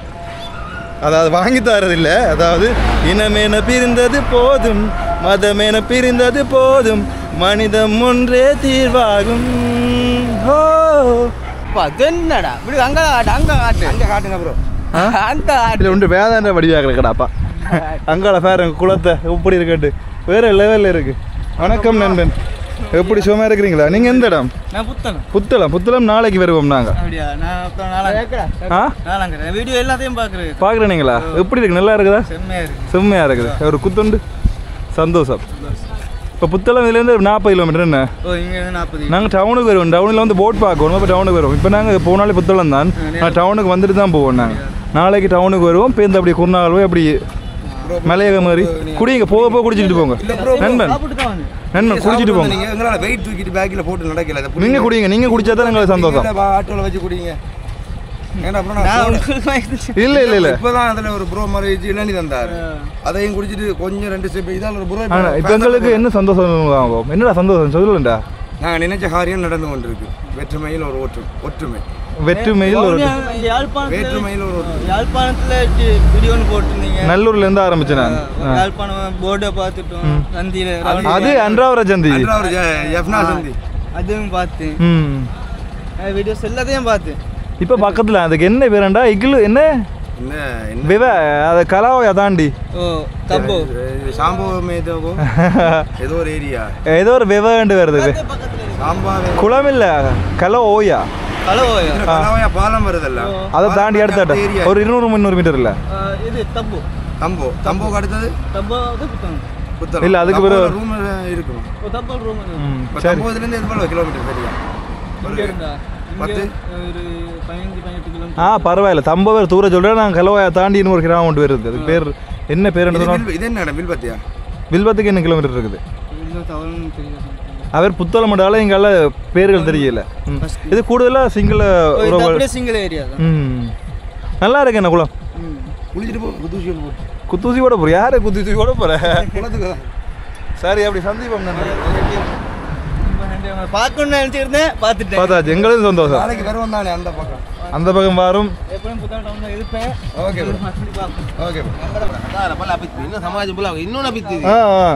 அதாவது வாங்கி தரதில்லை அதாவது இனமேன பிரிந்தது போதும் மதமேன பிரிந்தது போதும் மனிதம் ஒன்றே தீர்வாகும் ஹோ என்னடா இப்படி அங்க காட்டு அங்க காட்டு அங்க காட்டுங்க ப்ரோ அங்க காட்டு இதில் உண்டு வேதாண்ட வடிவாக கிடப்பா அங்கால பாரு குளத்தை எப்படி இருக்குட்டு வேற லெவலில் இருக்கு வணக்கம் நண்பன் எப்படி சும்மா இருக்கிறீங்களா நீங்கள் எந்த இடம் நான் புத்தகம் புத்தளம் புத்தளம் நாளைக்கு வருவோம் நாங்கள் அப்படியா நான் அப்புறம் நாளாங்க ஆ நாளாங்க வீடியோ எல்லாத்தையும் பார்க்குறேன் பார்க்குறீங்களா எப்படி இருக்கு நல்லா இருக்குதா செம்மையா இருக்கு செம்மையாக இருக்குது ஒரு குத்துண்டு சந்தோஷம் இப்போ புத்தளம் இதுலேருந்து நாற்பது கிலோமீட்டர் என்ன ஓ இங்க இருந்து நாற்பது நாங்கள் டவுனுக்கு வருவோம் டவுனில் வந்து போட் பார்க்கணும் இப்போ டவுனுக்கு வருவோம் இப்போ நாங்கள் போனாலே புத்தளம் தான் நான் டவுனுக்கு வந்துட்டு தான் போவோம் நாங்கள் நாளைக்கு டவுனுக்கு வருவோம் பேருந்து அப்படி குருநாள் போய் அப்படி மலையக மாதிரி குடிங்க போக போக குடிச்சிட்டு போங்க நண்பன் சாப்பிட்டு தான் வந்து நண்பன் குடிச்சிட்டு போங்க நீங்க எங்களால வெயிட் தூக்கிட்டு பேக்கில் போட்டு நடக்கல அதை நீங்கள் குடிங்க நீங்கள் குடிச்சா தான் எங்களுக்கு சந்தோஷம் ஆட்டோல வச்சு குடிங்க ஏன்னா அப்புறம் நான் நான் soda- உங்களுக்கு வாங்கிட்டு இல்லை இல்லை இல்லை இப்பதான் அதுல ஒரு ப்ரோ மாதிரி வச்சு இளநி தந்தாரு அதையும் குடிச்சிட்டு கொஞ்சம் ரெண்டு ஸ்டெப் இதால ஒரு ப்ரோ ஆனால் இப்போ எங்களுக்கு என்ன சந்தோஷம் ஆகும் என்னடா சந்தோஷம் சொல்லுண்டா நாங்க நினைச்ச காரியம் நடந்து கொண்டிருக்கு வெற்றுமையில் ஒரு ஒற்று ஒற்றுமை வெற்றுமையில் ஒரு யாழ்ப்பாணத்தில் வேற்றுமையில் ஒரு ஒற்றுமை யாழ்ப்பாணத்தில் வீடியோ ஒன்று போட்டிருந்தீங்க நல்லூர்லேருந்து ஆரம்பிச்சேன் நான் ஆ. யாழ்ப்பாணம் போர்டை பார்த்துட்டோம் சந்தியில் அது அன்றாவர ஜந்தி அன்றா ஒரு ஜ- எஃப்னா சந்தி அதுவும் பார்த்தேன் ம் வீடியோஸ் எல்லாத்தையும் பார்த்தேன் இப்போ பக்கத்தில் அதுக்கு என்ன பேரண்டா இக்லு என்ன என்ன என்ன விவ அது கலாவையா தாண்டி ஓ தப்போ இது சாம்பவம் ஏதோ ஏதோ ஒரு ஏரியா ஏதோ ஒரு விவண்டு வருது இது. சாம்பாவே குளம் இல்ல கலோ ஓயா ஹலோ கலாவையா பாலம் வருதல்ல அதை தாண்டி அடுத்த ஏரியா ஒரு இருநூறு முந்நூறு மீட்டர் இல்ல இது தப்பு தம்போ தம்போக்கு அடுத்தது தப்போ அது புத்தகம் புத்தளம் இல்ல, அதுக்கு பிறகு- ரூம் இருக்கும் ஓ தப்போ ரூம் ம், இப்போ சரி தம்போதுல இருந்து எது கிலோமீட்டர் சரியா இங்கே இருந்தா இங்கே பத்து? ஒரு பதினஞ்சு பதினெட்டு கிலோமீட்டர் ஆ பரவாயில்ல தம்ப பேர் தூர சொல்றேன் நான் கலோயா தாண்டி இன்னொரு கிராமம் ஒன்று வருது அது பேர் என்ன பேர் இது சொன்னா வில்- இது என்ன இடம் வில்பத்தியா வில்பத்துக்கு என்ன கிலோமீட்டர் இருக்குது இல்லை தவறுன்னு தெரியல அவர் புத்தளமண்டால எங்கால பேர்கள் தெரியல ம். இது கூடுதலா சிங்கள ஓ, இது உறவு அப்படியே சிங்கிள் ஏரியா தான் ம் நல்லா இருக்கு என்ன குளம் ம் குளிச்சுட்டு போ குத்தூசியில் போ குத்தூசி ஓட போற யாரு குத்தூசி ஓட போற குளத்துக்கு தான் சரி அப்படி சந்தீபம் நன்றி பார்க்கணும்னு நினச்சிருந்தேன் பார்த்துட்டேன் பார்த்தாச்சு எங்களுக்கு சந்தோஷம் நாளைக்கு வருவோம் தானே அந்த பக்கம் அந்த பக்கம் வாரும் எப்பவும் புத்தகம் டவுனில் இருப்பேன் ஓகே bro. மறுபடியும் பார்ப்பேன் ஓகே ஆ ஆ.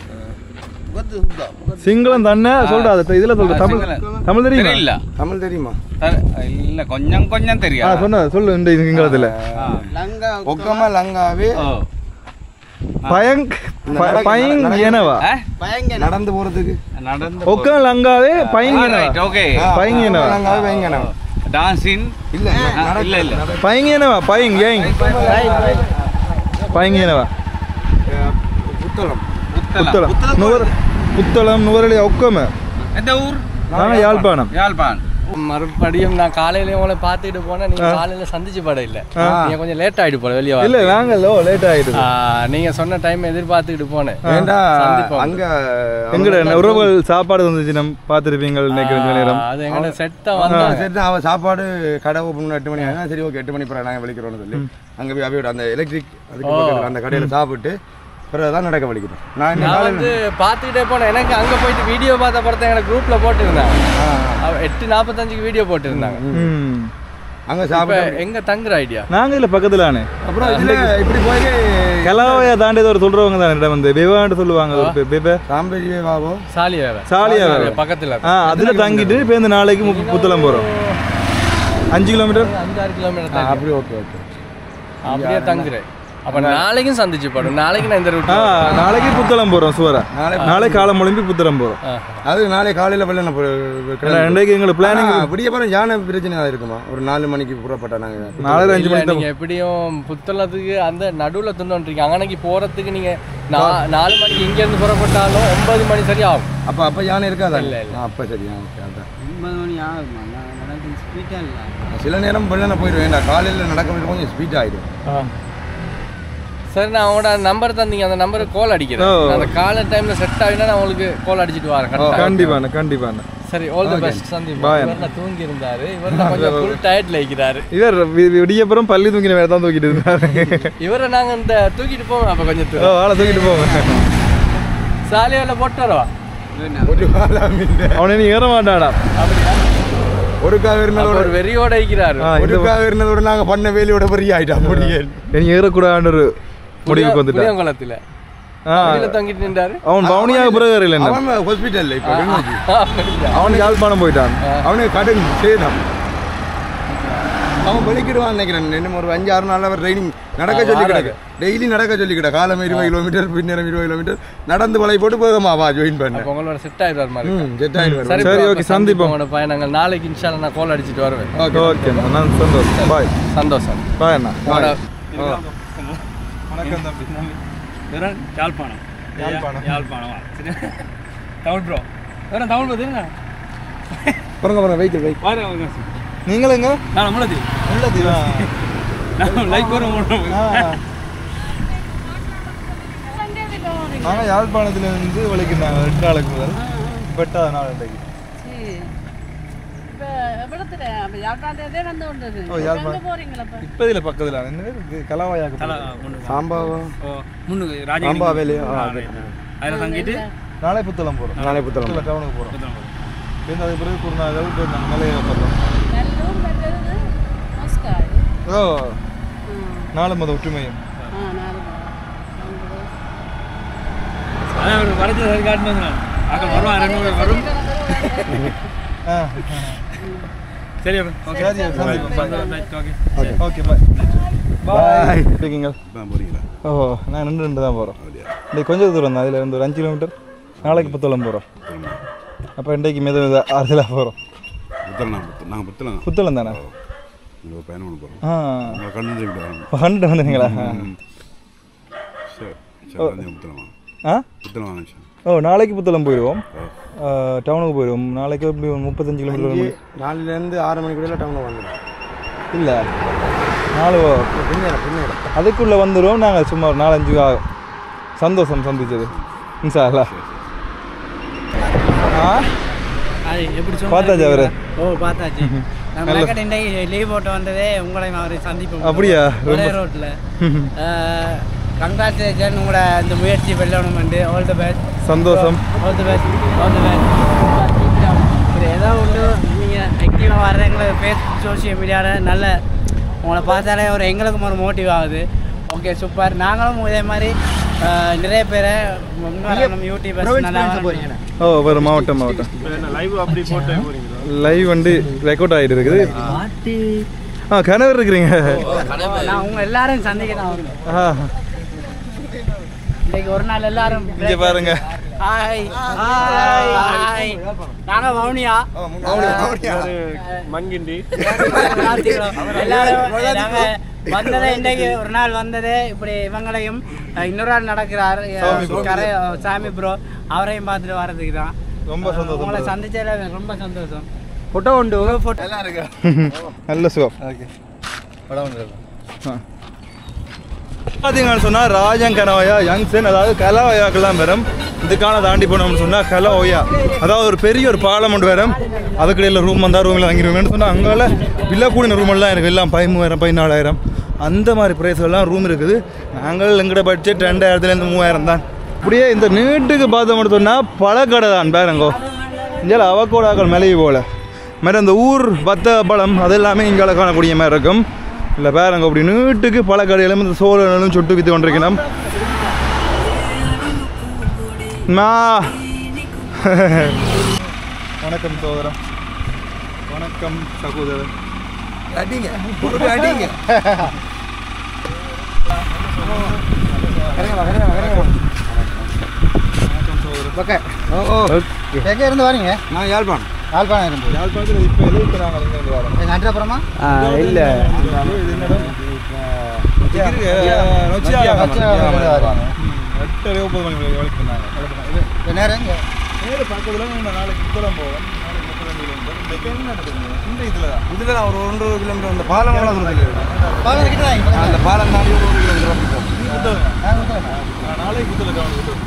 சிங்களம் தானே சொல்றா அதை இதுல சொல்ற தமிழ் தமிழ் தெரியுமா இல்ல தமிழ் தெரியுமா இல்ல கொஞ்சம் கொஞ்சம் ஆ தெரியும் சொன்ன சொல்லு இந்த சிங்களத்துல ஒக்கமா லங்காவே பயங் ப- பயங் எனவா நடந்து போறதுக்கு நடந்து ஒக்க லங்காவே பயங் எனவா ஓகே பயங் எனவா லங்காவே பயங்கரம் டான்சின் இல்ல இல்ல இல்ல பயங் எனவா பயங் ஏங் பயங் எனவா புத்தளம் புத்தளம் நுவர் புத்தளம் நுவரலி ஒக்கம எந்த ஊர் நாங்க யாழ்ப்பாணம் யாழ்ப்பாண் மறுபடியும் நான் காலையில உங்களை பார்த்துட்டு போனேன் நீங்க ஆ. காலையில சந்திச்சு பட இல்ல ஆ. நீங்க கொஞ்சம் லேட் ஆயிட்டு போல வெளியே இல்ல நாங்க லோ லேட் ஆயிடுது ஆ, நீங்க சொன்ன டைம் எதிர்பார்த்துக்கிட்டு போனேன் ஏண்டா சந்திப்போம். அங்க எங்கட உறவுகள் சாப்பாடு வந்துச்சு நம்ம பார்த்துருப்பீங்க நினைக்கிறேன் இந்த நேரம் அது எங்கட செட்டா ஆ, வந்தாங்க சரி அவ சாப்பாடு கடை ஓப்பன் பண்ண எட்டு மணி ஆனா சரி ஓகே எட்டு மணி பிறகு நாங்கள் வலிக்கிறோம்னு சொல்லி அங்க போய் அவையோட அந்த எலக்ட்ரிக் அதுக்கு பக்கத்துல அந்த கடையில சாப்பிட்டு பிறகு தான் நடக்க வலிக்கிறோம் நான் இன்னைக்கு நான் காலையில- வந்து பார்த்துக்கிட்டே போனேன் எனக்கு அங்க போயிட்டு வீடியோ பார்த்த படத்தை எனக்கு குரூப்ல போட்டுருந்தாங்க அவ எட்டு நாற்பத்தஞ்சுக்கு வீடியோ போட்டுருந்தாங்க ம். அங்க இப்ப சாப்பிட்டு எங்க தங்குற ஐடியா நாங்க இல்ல பக்கத்துலானே அப்புறம் இதுல இப்படி போய் கலாவையா தாண்டி ஏதோ ஒரு சொல்றவங்க தான் இடம் வந்து விவான்னு சொல்லுவாங்க ஒரு பே- பே- பே- சாம்பரியே பாபோ சாலியா வேற சாலியா வேற. பக்கத்துல ஆ அதுல தங்கிட்டு பேருந்து நாளைக்கு மு- புத்தளம் போறோம் அஞ்சு கிலோமீட்டர் அஞ்சாறு கிலோமீட்டர் தான் அப்படி ஓகே ஓகே அப்படியே தங்குறேன் அப்ப நாளைக்கும் சந்திச்சு படும் நாளைக்கு நான் இந்த ரூட் ஆ நாளைக்கு புத்தளம் போகிறோம் சுவரா நாளை- நாளை காலம் முழும்பி புத்தளம் போகிறோம் அது நாளை காலையில் வெள்ளன இன்றைக்கு எங்களுக்கு பிளானிங் அப்படியே பாருங்க யானை பிரச்சனை தான் இருக்குமா ஒரு நாலு மணிக்கு புறப்பட்டா நாங்கள் நாளை அஞ்சு மணிக்கு நீங்க எப்படியும் புத்தளத்துக்கு அந்த நடுவுல துண்டோன்றீங்க அங்கனைக்கு போறதுக்கு நீங்க நா- நாலு மணிக்கு இங்க இருந்து புறப்பட்டாலும் ஒன்பது மணி சரி ஆகும் அப்போ அப்போ யானை இருக்காதா இல்ல, இல்ல. அப்போ சரி ஓகே அதான் ஒன்பது மணி ஆகுமா நான் நடந்து ஸ்பீட்டாக இல்லை சில நேரம் வெள்ளன போயிடுவேன் வேண்டாம் காலையில் நடக்க கொஞ்சம் ஸ்பீட் ஆயிடும் சரி நான் அவங்களோட நம்பர் தந்தீங்க அந்த நம்பருக்கு கால் அடிக்கிறேன் ஓ. அந்த கால டைம்ல செட் ஆகினா நான் உங்களுக்கு கால் அடிச்சிட்டு வரேன் correct ஆ? கண்டிப்பாண்ணே கண்டிப்பாண்ணே சரி all the best Sandeep Bye. இவர் தூங்கி இருந்தாரு இவர் கொஞ்சம் ஃபுல் டயர்ட்ல இருக்கிறாரு இவர் வி- விடியப்புறம் பள்ளி தூங்கின வேறு தான் தூக்கிட்டு இருந்தாரு இவரை நாங்க இந்த தூக்கிட்டு போவோம் அப்ப கொஞ்சம் ஓ தூரம் ஆளை தூக்கிட்டு போவேன் சாலையில போட்டு வரவா ஒரு காலம் இல்லை அவனை நீ ஏற மாட்டாடா ஒருக்காக இருந்ததோட ஒரு வெறியோட இருக்கிறாரு ஆ, இந்த ஒருக்காக இருந்ததோட நாங்கள் பண்ண வேலையோட பெரிய ஆயிட்டோம் முடியல நீ ஏறக்கூடாதுன்ற ஒரு முடிவுக்கு வந்துட்டான் புளியங்குளத்துல ஆ வெளியில தொங்கிட்டு நின்றாரு அவன் பவுனியாக பிறகு இல்லை என்ன அவன் ஹாஸ்பிட்டல்ல இப்போ கிளிநொச்சி. அவன் யாழ்ப்பாணம் போயிட்டான் அவனுக்கு கடன் சேதம் அவன் வெளிக்கிடுவான் நினைக்கிறேன் இன்னும் ஒரு அஞ்சு ஆறு நாள் அவர் ட்ரைனிங் நடக்க சொல்லி கிடக்கு டெய்லி நடக்க சொல்லி கிடக்கு காலம் இருபது கிலோமீட்டர் பின்னரம் இருபது கிலோமீட்டர் நடந்து பழகி போட்டு போதுமா வா ஜாயின் பண்ண அப்ப உங்களோட செட் ஆயிடுவார் மாதிரி ம் ஜெட் ஆயிடுவார் சரி சரி, bro, okay, அப்ப சந்திப்போம். உங்களோட பயணங்கள் நாளைக்கு இன்ஷால்ல நான் கால் அடிச்சிட்டு வருவேன் ஓகே நான் சந்தோஷம் பாய் சந்தோஷம் பாய் அண்ணா உங்களோட வணக்கம் தம்பி வெறும் யாழ்ப்பாணம் யாழ்ப்பாணம் யாழ்ப்பாணமா சரி தமிழ் ப்ரோ வெறும் தமிழ் ப்ரோ தெரியுங்க பாருங்க பாருங்க வெஹிக்கிள் வெஹிக்கிள் பாரு நீங்களுங்க நான் முள்ளதி உள்ளதீவா நான் லைக் வரும் நாங்கள் யாழ்ப்பாணத்துலேருந்து வலிக்கிறாங்க ரெண்டு நாளுக்கு முதல் பெட்டாத நாள் இன்றைக்கு இப்ப எவ்வளத்துல அப்ப யாழ்ப்பாணத்தே வந்து கொண்டது ஓ, யாழ்ப்பாணம். எங்க போறீங்களா இப்ப இப்போ இதில் பக்கத்தில் என்ன இது கலவாயாக்கு சாம்பாவா முன்னுக்கு சாம்பா ராஜா வேலையா அதில் தங்கிட்டு நாளை புத்தளம் போகிறோம் நாளை புத்தளம் புத்தளம் டவுனுக்கு போகிறோம் இப்போ அதுக்கு பிறகு குருநாகல் இப்போ நாங்கள் மலையை பார்த்தோம் நல்லூர் மற்றது மஸ்காடு ஓ நாலு மத ஒற்றுமையும் ஆ நாலு அதான் ஒரு வரது சரி காட்டணும் அக்கா வருவான் ரெண்டு பேர் வரும் ஆ சரி ஓகே சரி சந்திப்போம் ஓகே ஓகே பாய் பாய் இருக்கீங்க ஓ நான் ரெண்டு ரெண்டு தான் போகிறோம் இன்னைக்கு கொஞ்சம் தூரம் தான் அதில் இருந்து ஒரு அஞ்சு கிலோமீட்டர் நாளைக்கு புத்தளம் போகிறோம் அப்போ இன்றைக்கு மெது மெது ஆறுதலாக போகிறோம் புத்தளம் நாங்கள் புத்தளம் புத்தளம் தானே இங்கே ஒரு பயணம் பண்ண போகிறோம் ஆ உங்களை கண்டு தெரிவிக்கிறோம் பன்னெண்டு வந்துங்களா சரி சரி புத்தளம் வாங்க ஆ புத்தளம் வாங்க சார் ஓ நாளைக்கு புத்தளம் போயிடுவோம் ஆ, டவுனுக்கு போயிடுவோம் நாளைக்கு எப்படி ஒரு முப்பத்தஞ்சு கிலோமீட்டர் நாலுலேருந்து ஆறு மணிக்குள்ள டவுனில் வந்துடும் இல்லை நாலு பின்னேரம் பின்னேரம் அதுக்குள்ளே வந்துடுவோம் நாங்கள் சும்மா ஒரு நாலஞ்சு ஆகும் சந்தோஷம் சந்திச்சது இன்ஷா அல்லா ஆ அது எப்படி பார்த்தாச்சு அவரு ஓ பார்த்தாச்சு நான் மெனக்கட் இன்றைக்கு லீவ் போட்டு வந்ததே உங்களையும் அவரை சந்திப்போம் அப்படியா? ஒரே ரொம்ப- ரோட்டில் கங்க்ராச்சுலேஷன் உங்களோட இந்த முயற்சி வெல்லணும் வந்து ஆல் தி பெஸ்ட் சந்தோஷம் all the best all the best இது ஏதோ ஒன்று நீங்கள் ஆக்டிவாக வர்றவங்களை ஃபேஸ்புக் சோஷியல் மீடியாவில் நல்ல உங்களை பார்த்தாலே ஒரு எங்களுக்கும் ஒரு மோட்டிவ் ஆகுது ஓகே சூப்பர் நாங்களும் இதே மாதிரி அஹ், நிறைய பேரை முன்வரணும் யூடியூபர்ஸ் நல்லா வரணும். ஓ ஒரு மாவட்டம் மாவட்டம் லைவ் வந்து ரெக்கார்ட் ஆகிட்டு இருக்குது ஆ கணவர் இருக்கிறீங்க நான் உங்க எல்லாரையும் சந்திக்க தான் வந்தேன் ஆ இன்னைக்கு ஒரு நாள் எல்லாரும் இங்கே பாருங்க ஹாய் ஹாய் ஹாய் நாங்க மௌனியா மண்கிண்டி எல்லாரும் நாங்க வந்ததே இன்னைக்கு ஒரு நாள் வந்ததே இப்படி இவங்களையும் அஹ், இன்னொரு ஆள் நடக்கிறார் அஹ், கரை சாமி ப்ரோ அவரையும் பார்த்துட்டு வர்றதுக்கு தான் ரொம்ப சந்தோஷம் உங்களை சந்திச்சதுல எனக்கு ரொம்ப சந்தோஷம் ஃபோட்டோ உண்டு ஃபோட்டோ நல்ல சுகம் ஓகே பார்த்தீங்கன்னு சொன்னால் ராஜன் கனவையா யங்ஸன் அதாவது கலவையாக்கெல்லாம் வரும் இதுக்கான தாண்டி போனோம்னு சொன்னால் கலவையா அதாவது ஒரு பெரிய ஒரு பாலம் ஒன்று வரும் அதுக்கிடையில் ரூம் வந்தால் ரூமில் வாங்கிடுவேன்னு சொன்னால் அங்கால வில்ல கூடின ரூம் எல்லாம் இருக்குது எல்லாம் பதிமூவாயிரம் பதினாலாயிரம் அந்த மாதிரி ப்ரைஸ்லாம் ரூம் இருக்குது நாங்கள் எங்கட பட்ஜெட் ரெண்டாயிரத்துலேருந்து மூவாயிரம் தான் இப்படியே இந்த நீட்டுக்கு பார்த்தோம்னு சொன்னால் பழக்கடை தான் பேரங்கோ இங்கே அவக்கோடாக்கள் மலையை போல மாதிரி அந்த ஊர் வத்த பழம் அது எல்லாமே இங்கே காணக்கூடிய மாதிரி இருக்கும் இல்லை பாருங்க அப்படி நீட்டுக்கு பல கடையிலும் இந்த சோழனும் சுட்டு வித்து கொண்டிருக்கணும் மா வணக்கம் சோதரம் வணக்கம் சகோதரர் அடிங்க ஒரு அடிங்க ஓகே ஓ ஓ எங்கே இருந்து வரீங்க நான் யாழ்ப்பாணம் யாழ்ப்பாணம் இருந்து யாழ்ப்பாணத்தில் இப்போ எழுதிட்டு நாங்கள் இங்கே இருந்து வரோம் எங்கள் அன்றப்புறமா இல்லை இது என்னடா எட்டரை ஒன்பது மணி வரை வேலைக்கு பண்ணாங்க நேரம் இங்கே நேரு பக்கத்தில் நான் நாளைக்கு புத்தளம் போவோம் நாளைக்கு முப்பதாம் தேதி வந்து இன்றைக்கு என்ன நடக்குது இந்த இதில் தான் இதில் நான் ஒரு ஒன்றரை கிலோமீட்டர் அந்த பாலம் எவ்வளோ தூரத்தில் இருக்கு பாலம் கிட்ட தான் இங்க. அந்த பாலம் தாண்டி ஒரு ஒரு கிலோமீட்டர் அப்படி போகும். நீ புத்தளம் நாங்க புத்தளம். நான் நாளைக்கு புத்தளம் கவனம்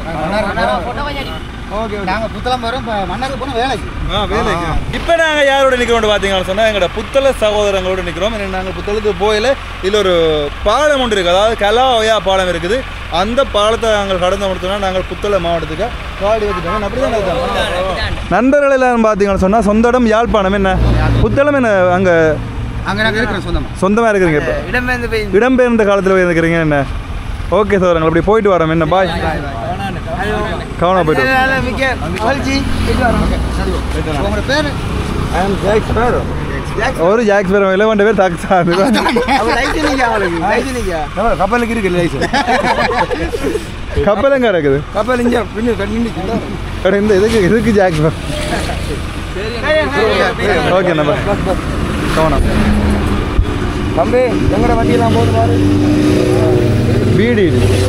ஓகே நாங்கள் புத்தளம் வரோம் இப்போ மன்னாருக்கு போனால் வேலைக்கு ஆ வேலைக்கு இப்போ நாங்கள் யாரோட நிற்கிறோம் பார்த்தீங்கன்னு சொன்னால் எங்களோட புத்தள சகோதரங்களோட நிற்கிறோம் நாங்கள் புத்தளத்துக்கு போயில இதில் ஒரு பாலம் ஒன்று இருக்குது அதாவது கலாவயா பாலம் இருக்குது அந்த பாலத்தை நாங்கள் கடந்து முடித்தோம்னா நாங்கள் புத்தள மாவட்டத்துக்கு காடி வச்சுட்டோம் அப்படி தான் நண்பர்கள் எல்லாரும் பார்த்தீங்கன்னு சொன்னால் சொந்த இடம் யாழ்ப்பாணம் என்ன புத்தளம் என்ன அங்கே அங்கே நாங்கள் இருக்கிறோம் சொந்தமாக சொந்தமாக இருக்கிறீங்க இப்போ இடம்பெயர்ந்து போய் இடம்பெயர்ந்த காலத்தில் போய் இருக்கிறீங்க என்ன ஓகே சார் அப்படி போயிட்டு வரோம் என்ன பாய் கவனம் போயிட்டு வரோம். மிக்க மகிழ்ச்சி உங்களோட பேர் ஒரு ஜாக்ஸ் பேர் இலவன் பேர் தாக்ஸா அவன் லைசன்ஸ் நிக்க அவளுக்கு லைசன்ஸ் நிக்க நம்ம கப்பலுக்கு இருக்கு லைசன்ஸ் கப்பல் எங்க இருக்குது கப்பல் இங்க பின்னு கண்ணி அட, இந்த இதுக்கு இதுக்கு ஜாக்ஸ் பேர் ஓகே நம்ம கவனம் தம்பி எங்கட வண்டியெல்லாம் போகுது பாரு பீடி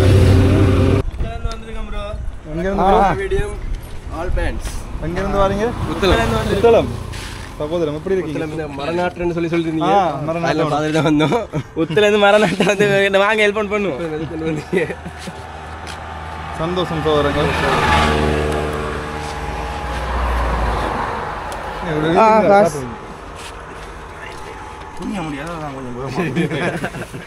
மீடியம் ஆல் பேண்ட்ஸ் எங்கேருந்து வரீங்க புத்தளம் புத்தளம் சகோதரம் எப்படி இருக்கீங்க இந்த மரநாட்டுன்னு சொல்லி சொல்லிருந்தீங்க ஆ, மரநாட்டு அதில் பார்த்துட்டு தான் வந்தோம் உத்துல இருந்து மரநாட்டை வந்து என்ன வாங்க ஹெல்ப் பண்ணுவோம் கொண்டு வந்தீங்க சந்தோஷம் சகோதரங்கள் ஆ, காசு. துணிய முடியாது கொஞ்சம்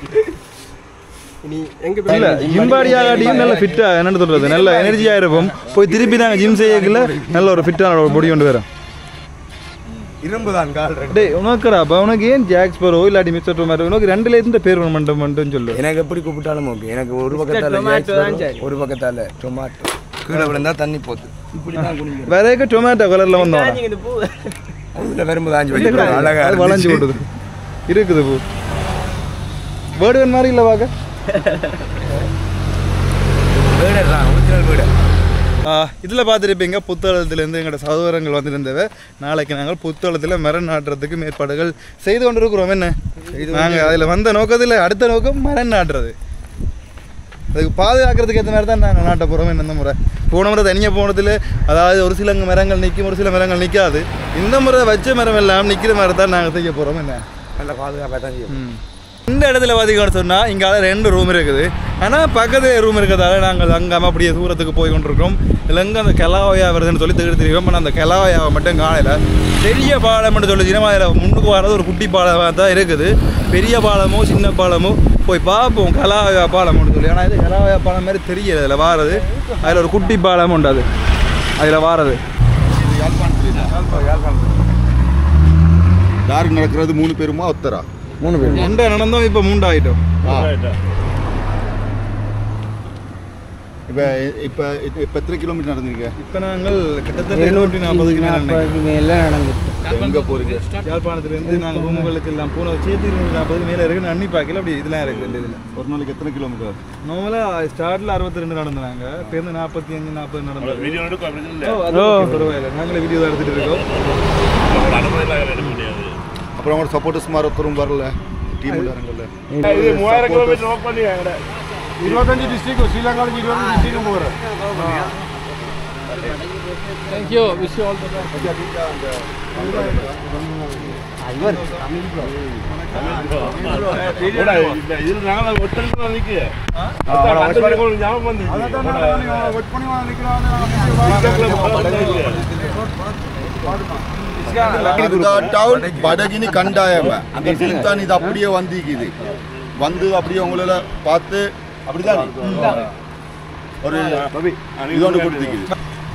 இனி எங்க இல்ல ஜிம் பாடியாகாட்டியும் நல்ல ஃபிட்டா என்னன்னு சொல்றது நல்ல எனர்ஜியா இருப்போம் போய் திருப்பி நாங்க ஜிம் செய்யக்குள்ள நல்ல ஒரு ஃபிட்டான ஒரு பொடி கொண்டு வரோம் இரும்பு தான் கால் ரெண்டு டேய் உனக்குடா அப்ப உனக்கு ஏன் ஜாக்ஸ் பரோ இல்லாட்டி மிஸ்டர் டொமேட்டோ உனக்கு ரெண்டுல இருந்து பேர் மட்டும் மட்டும் சொல்லு எனக்கு எப்படி கூப்பிட்டாலும் ஓகே எனக்கு ஒரு பக்கத்தால tomato ஜாக்ஸ் தான் வரும், சரி. ஒரு பக்கத்தால டொமாட்டோ கீழே விழுந்தா தண்ணி போகுது இப்படி தான் குனிங்க வேறக்கு டொமேட்டோ கலர்ல வந்தோம் இந்த பூ உள்ள வரும்போது ஆஞ்சு வச்சு அழகா அது வளைஞ்சு இருந்துச்சு. விடுது இருக்குது பூ பேர்டு மாதிரி இல்ல வாக்க வீடு தான் ஒரிஜினல் வீடு இதில் பார்த்துருப்பீங்க புத்தளத்துலேருந்து எங்களோட சகோதரங்கள் வந்திருந்தவ நாளைக்கு நாங்கள் புத்தளத்தில் மரம் நாட்டுறதுக்கு மேற்பாடுகள் செய்து கொண்டிருக்கிறோம் என்ன நாங்கள் அதில் வந்த நோக்கத்தில் அடுத்த நோக்கம் மரம் நாட்டுறது அதுக்கு பாதுகாக்கிறதுக்கு ஏற்ற மாதிரி தான் நாங்கள் நாட்ட போகிறோம் இந்த முறை போன முறை தனியாக போனதில் அதாவது ஒரு சில மரங்கள் நிற்கும் ஒரு சில மரங்கள் நிற்காது இந்த முறை வச்ச மரம் எல்லாம் நிற்கிற மாதிரி தான் நாங்கள் செய்ய போகிறோம் என்ன நல்ல பாதுகாப்பாக தான் செய்யும் ம். இந்த இடத்துல பார்த்தீங்கன்னு சொன்னால் இங்கே ரெண்டு ரூம் இருக்குது ஆனால் பக்கத்து ரூம் இருக்கிறதால நாங்கள் அங்கே அப்படியே தூரத்துக்கு போய் கொண்டிருக்கோம் இல்லை எங்கே அந்த கெலாவையா வருதுன்னு சொல்லி தேடி தெரியும் ஆனால் அந்த கெலாவையாவை மட்டும் காலையில் பெரிய பாலம்னு சொல்லி சினிமா அதில் முன்னுக்கு வர்றது ஒரு குட்டி பாலமாக தான் இருக்குது பெரிய பாலமோ சின்ன பாலமோ போய் பார்ப்போம் கலாவையா பாலம்னு சொல்லி ஆனால் இது கலாவையா பாலம் மாதிரி தெரியல அதில் வாரது அதில் ஒரு குட்டி பாலம் உண்டு அது அதில் வாரது யாருக்கு நடக்கிறது மூணு பேருமா ஒத்தரா மூணு பேர் முண்டை நடந்தோம் இப்போ மூண்டாயிட்டோம் இப்போ இப்போ இப்போ எத்தனை கிலோமீட்டர் நடந்திருக்க இப்போ நாங்கள் கிட்டத்தட்ட இருநூற்றி நாற்பதுக்கு மேலே நினைக்கிறேன். மேலே நடந்துட்டு எங்கே போகிறீங்க யாழ்ப்பாணத்துலேருந்து நாங்கள் ரூமுகளுக்கு எல்லாம் போன சேர்த்து இருநூற்றி நாற்பதுக்கு மேலே இருக்குது அன்னி பாக்கில் அப்படி இதெல்லாம் இருக்குது இந்த இதில் ஒரு நாளைக்கு எத்தனை கிலோமீட்டர் நார்மலாக ஸ்டார்ட்டில் அறுபத்தி ரெண்டு நடந்தாங்க பேருந்து நாற்பத்தி அஞ்சு நாற்பது நடந்தது வீடியோ எடுக்கும் அப்படி இல்லை ஓ அது okay, பரவாயில்ல நாங்களே வீடியோ தான் எடுத்துகிட்டு இருக்கோம் எடுக்க முடியாது அப்புறம் அவங்களோட சப்போர்ட்டர்ஸ் மாதிரி ஒருத்தரும் வரல டீம் இறங்கல இது மூவாயிரம் கிலோமீட்டர் நோட் பண்ணி இருபத்தஞ்சு டிஸ்ட்ரிக்ட் ஸ்ரீலங்காவில் இருபத்தஞ்சு டிஸ்ட்ரிக்டும் போகிறேன் thank you wish all the best இதில் நாங்கள் ஒட்டலுக்கு நிற்க ஞாபகம் வந்து டவுன் படகினி கண்டாயம் அந்த தான் இது அப்படியே வந்திக்குது வந்து அப்படியே உங்களால பார்த்து அப்படிதான் ஒரு இதோடு கொடுத்துக்குது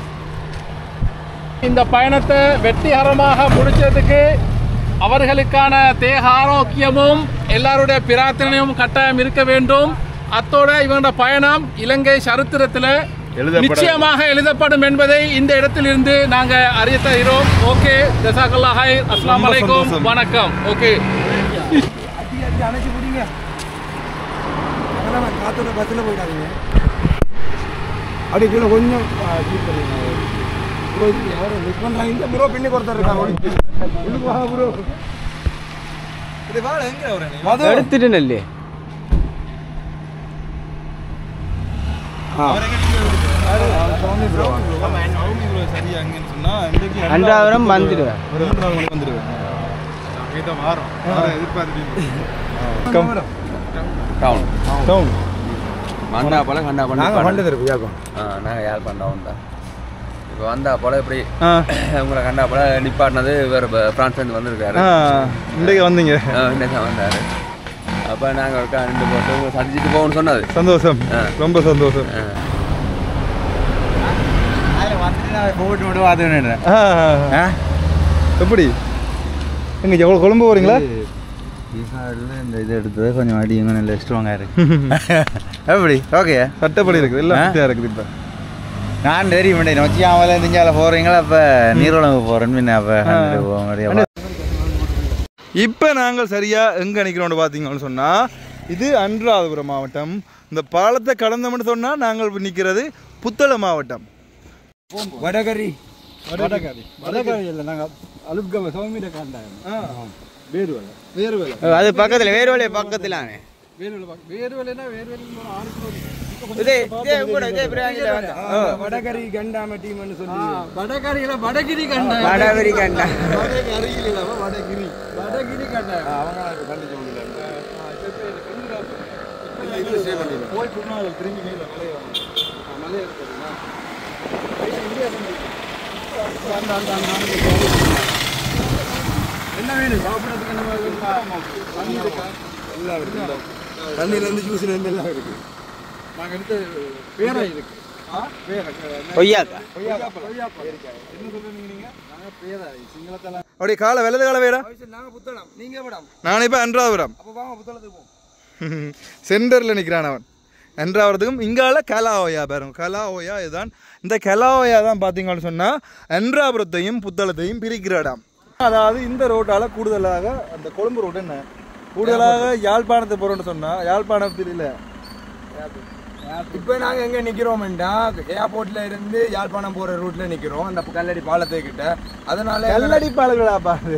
இந்த பயணத்தை வெற்றிகரமாக முடிச்சதுக்கு அவர்களுக்கான தேக ஆரோக்கியமும் எல்லாருடைய பிரார்த்தனையும் கட்டாயம் இருக்க வேண்டும் அத்தோட இவங்களோட பயணம் இலங்கை சரித்திரத்தில் எழுதப்பட- நிச்சயமாக எழுதப்படும் என்பதை இந்த இடத்திலிருந்து நாங்க அறிய தருகிறோம் ஓகே ஜசாக்கல்லா ஹை அஸ்லாம் ரொம்ப வலைக்கும் சந்தோஷம். வணக்கம் ஓகே அடி அடி அணைச்சி பிடிங்க அதெல்லாம் காத்தோட பஸ்ஸில் போயிடாதீங்க அப்படி கீழே கொஞ்சம் கீழ் பண்ணுங்க ப்ரோ இது யாரும் மிஸ் பண்ணுறாங்க இந்த ப்ரோ பின்னுக்கு ஒருத்தர் இருக்காங்க உள்ளுக்கு வா ப்ரோ இது வாழ எங்க வரேன் எடுத்துட்டேன் சரியா அங்கன்னு சொன்னா இன்றைக்கு அன்றாவரம் வந்துடுவேன் ஒரு மூன்றாவது மணிக்கு வந்துடுவேன் இதை மாறும் எதிர்பார்த்துட்டு டவுன் டவுன் வந்தா போல கண்டா பண்ணி நாங்கள் வண்டது இருக்கு யாக்கம் ஆ நாங்கள் யாழ் பண்ணோம் தான் இப்போ வந்தா போல இப்படி ஆ. உங்களை கண்டா போல நிப்பாட்டினது வேறு ஃப்ரான்ஸ்லேருந்து வந்திருக்காரு ஆ இன்றைக்கு வந்தீங்க ஆ, இன்னைக்கு தான் வந்தார் அப்போ நாங்கள் ஒருக்கா ரெண்டு போட்டு உங்களை சந்திச்சுட்டு போகணும்னு சொன்னது சந்தோஷம் ரொம்ப சந்தோஷம் போட்டு விட்டு பார்த்து ஆ. எப்படி எங்க எவ்வளோ கொழும்பு போறீங்களா இந்த இது எடுத்தது கொஞ்சம் அடிங்க நல்ல ஸ்ட்ராங்காக இருக்கு எப்படி ஓகே சட்டப்படி இருக்குது எல்லாம் ஃபிட்டாக இருக்குது இப்போ நான் தெரியும் மாட்டேன் நொச்சி அவளை நெஞ்சால போகிறீங்களா அப்போ நீரோளவு போகிறேன்னு முன்ன அப்போ போக இப்போ நாங்கள் சரியாக எங்கே நிற்கிறோம்னு பார்த்தீங்கன்னு சொன்னால் இது அனுராதபுரம் மாவட்டம் இந்த பாலத்தை கடந்தோம்னு சொன்னால் நாங்கள் நிற்கிறது புத்தள மாவட்டம் வடகரி வடகரி வடகரி இல்லை நாங்கள் அலுப்கவ சௌமியிட காண்டாயம் வேறு வேலை வேறு வேலை அது பக்கத்தில் வேறு வழி பக்கத்தில் வேறு வேலை வேறு வேலைனா வேறு வேலை ஆறு இதே இதே உங்களோட இதே பிராஞ்சில் வந்தா வடகரி கண்டாம டீம்னு சொல்லி வடகரியில வடகிரி கண்ட வடகரி கண்டா வடகரியில் இல்லாம வடகிரி வடகிரி கண்டாயம் அவங்க கண்டிச்சு போய் திருநாள் திரும்பி மேலே மலையை என்ன வேணும் சாப்பிட்றதுக்கு என்ன வேணும் தண்ணி இருக்கா எல்லாம் இருக்கு தண்ணியிலேருந்து ஜூஸ்லேருந்து எல்லாம் இருக்கு நாங்கள் எடுத்து பேரா இருக்கு கொய்யாக்கா அப்படியே காலை வெள்ளது காலை வேடா நாங்கள் புத்தளம் நீங்கள் விடாம நான் இப்போ அன்றாபுரம் அப்போ வாங்க புத்தளத்துக்கு போவோம் சென்டரில் நிற்கிறான் அவன் அன்றாவதுக்கும் இங்கால கலாஓயா பாருங்க கலாஓயா இதுதான் இந்த கலாஓயா தான் பார்த்தீங்கன்னு சொன்னால் அன்றாபுரத்தையும் புத்தளத்தையும் பிரிக்கிற இடம் அதாவது இந்த ரோட்டால கூடுதலாக அந்த கொழும்பு ரோடு என்ன கூடுதலாக யாழ்ப்பாணத்தை போகிறோம்னு சொன்னால் யாழ்ப்பாணத்தில் இல்லை இப்போ நாங்கள் எங்கே நிற்கிறோம்டா ஏர்போர்ட்ல இருந்து யாழ்ப்பாணம் போகிற ரூட்ல நிற்கிறோம் அந்த கல்லடி பாலத்தை கிட்ட அதனால கல்லடி பாலங்களா பாரு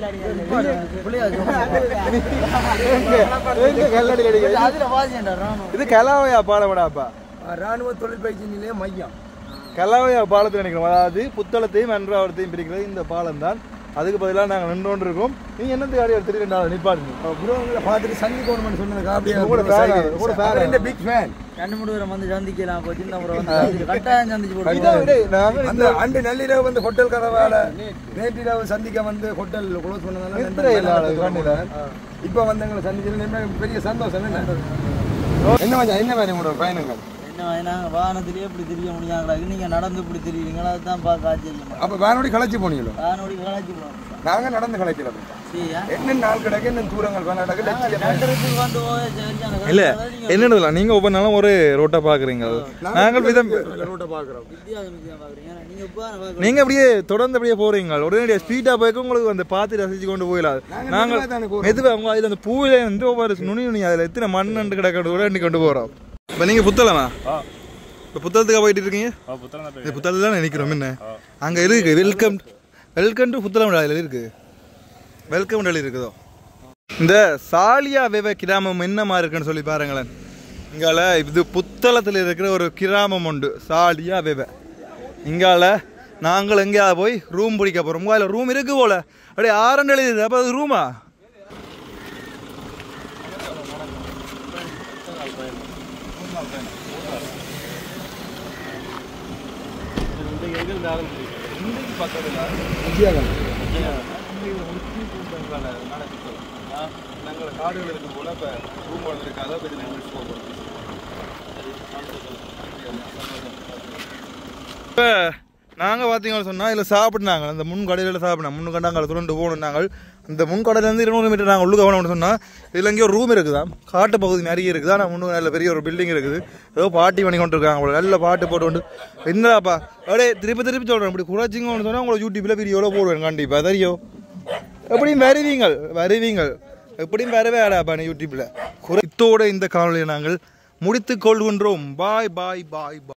கல்லடி இது கலாவையா பாலமடாப்பா ராணுவ தொழிற்பயிற்சி நிலைய மையம் கலாவையா பாலத்தில் நினைக்கிறோம் அதாவது புத்தளத்தையும் அன்றாவரத்தையும் பிரிக்கிறது இந்த பாலம் தான் அதுக்கு பதிலாக நாங்கள் நின்று இருக்கோம் நீங்கள் என்னத்துக்கு காடி எடுத்துட்டு ரெண்டு நிப்பாடுங்க ப்ரோ உங்களை பார்த்துட்டு சந்தி கவர்மெண்ட் சொன்னதுக்கு அப்படியே உங்களோட fan அது, உங்களோட fan அது. இந்த பிக் ஃபேன் கண்டு முடிவுற வந்து சந்திக்கலாம் போச்சு இந்த முறை வந்து கட்டாயம் சந்திச்சு இதை விட நாங்கள் அந்த அண்டு நள்ளிரவு வந்து ஹோட்டல் கதவால நேற்றிரவு சந்திக்க வந்து ஹோட்டல் க்ளோஸ் பண்ணதால நித்திரை இல்ல ஆளு, கண்ணுல. இப்போ வந்து எங்களை சந்திச்சது பெரிய சந்தோஷம் என்ன என்ன மச்சான் என்ன வேணும் உங்களோட பயணங்கள் என்ன நாங்கள் வாகனத்திலேயே இப்படி தெரிய முடியாங்களா நீங்க நடந்து இப்படி தெரியுறீங்களா அதுதான் பார்க்க ஆச்சரியம் அப்போ வேனோடி களைச்சி போனீங்களோ வாகனோடி கலாச்சி போகணும் நாங்க நடந்து களைக்கல சரியா என்ன நாள் கிடக்கு என்ன தூரங்கள் வேலை கிடக்கு லட்சியம் நகரத்துக்கு வந்து போய் சரியான இல்லை என்னன்னு நீங்கள் ஒவ்வொரு நாளும் ஒரு ரோட்டை பார்க்குறீங்க நாங்கள் விதம் ரோட்டை பார்க்குறோம் வித்தியாசம் வித்தியாசம் பார்க்குறீங்க நீங்கள் இப்போ பார்க்க நீங்கள் அப்படியே தொடர்ந்து அப்படியே போகிறீங்க உடனடியாக ஸ்பீடாக போய்க்க உங்களுக்கு அந்த பார்த்து ரசிச்சு கொண்டு போயிடாது நாங்கள் தானே போறோம். மெதுவாக அவங்க அதில் அந்த பூவில இருந்து ஒவ்வொரு நுனி நுனி அதில் எத்தனை மண் நண்டு கிடக்கிறது கூட எண்ணி கொண்டு போகிறோம் இப்போ நீங்கள் புத்தளமா இப்போ புத்தகத்துக்காக போயிட்டு இருக்கீங்க இந்த புத்தகத்தில் தான் நினைக்கிறோம் என்ன அங்கே இருக்கு வெல்கம் வெல்கம் டு புத்தளம் அதில் இருக்கு வெல்கம் டெல்லி இருக்குதோ இந்த சாலியா வெவ கிராமம் என்ன மாதிரி இருக்குன்னு சொல்லி பாருங்களேன் இங்கால இது புத்தளத்தில் இருக்கிற ஒரு கிராமம் உண்டு சாலியா வெவ இங்கால நாங்கள் எங்கேயாவது போய் ரூம் பிடிக்க போகிறோம் அதில் ரூம் இருக்கு போல அப்படியே ஆரண்டு எழுதிது அப்போ அது ரூமா நாங்கள் காடுகள் இருக்கும் போல இப்போ ரூம் இருக்காத இப்போ நாங்கள் பார்த்தீங்கன்னு சொன்னால் இதில் சாப்பிட்னாங்க அந்த முன் கடையில் சாப்பிட்னாங்க முன்னு கண்டாங்க சுரண்டு போகணும் நாங்கள் இந்த முன்கடலேருந்து இருநூறு மீட்டர் நாங்கள் உள்ளுக்கு போனோம்னு சொன்னால் இதில் எங்கேயோ ரூம் இருக்குதா காட்டு பகுதி நிறைய இருக்குது ஆனால் முன்னு நல்ல பெரிய ஒரு பில்டிங் இருக்குது ஏதோ பாட்டி பண்ணி கொண்டு இருக்காங்க அவ்வளோ நல்ல பாட்டு போட்டு கொண்டு என்னப்பா அப்படியே திருப்பி திருப்பி சொல்கிறேன் இப்படி குறைச்சிங்கன்னு சொன்னால் உங்களை யூடியூப்பில் வீடியோவில் போடுவேன் கண்டிப்பாக தெரியும் எப்படியும் வருவீங்கள் வருவீங்கள் எப்படியும் வரவே ஆடாப்பா யூடியூப்பில் குறைத்தோட இந்த காணொலியை நாங்கள் முடித்துக் கொள்கின்றோம் பாய் பாய் பாய் பாய்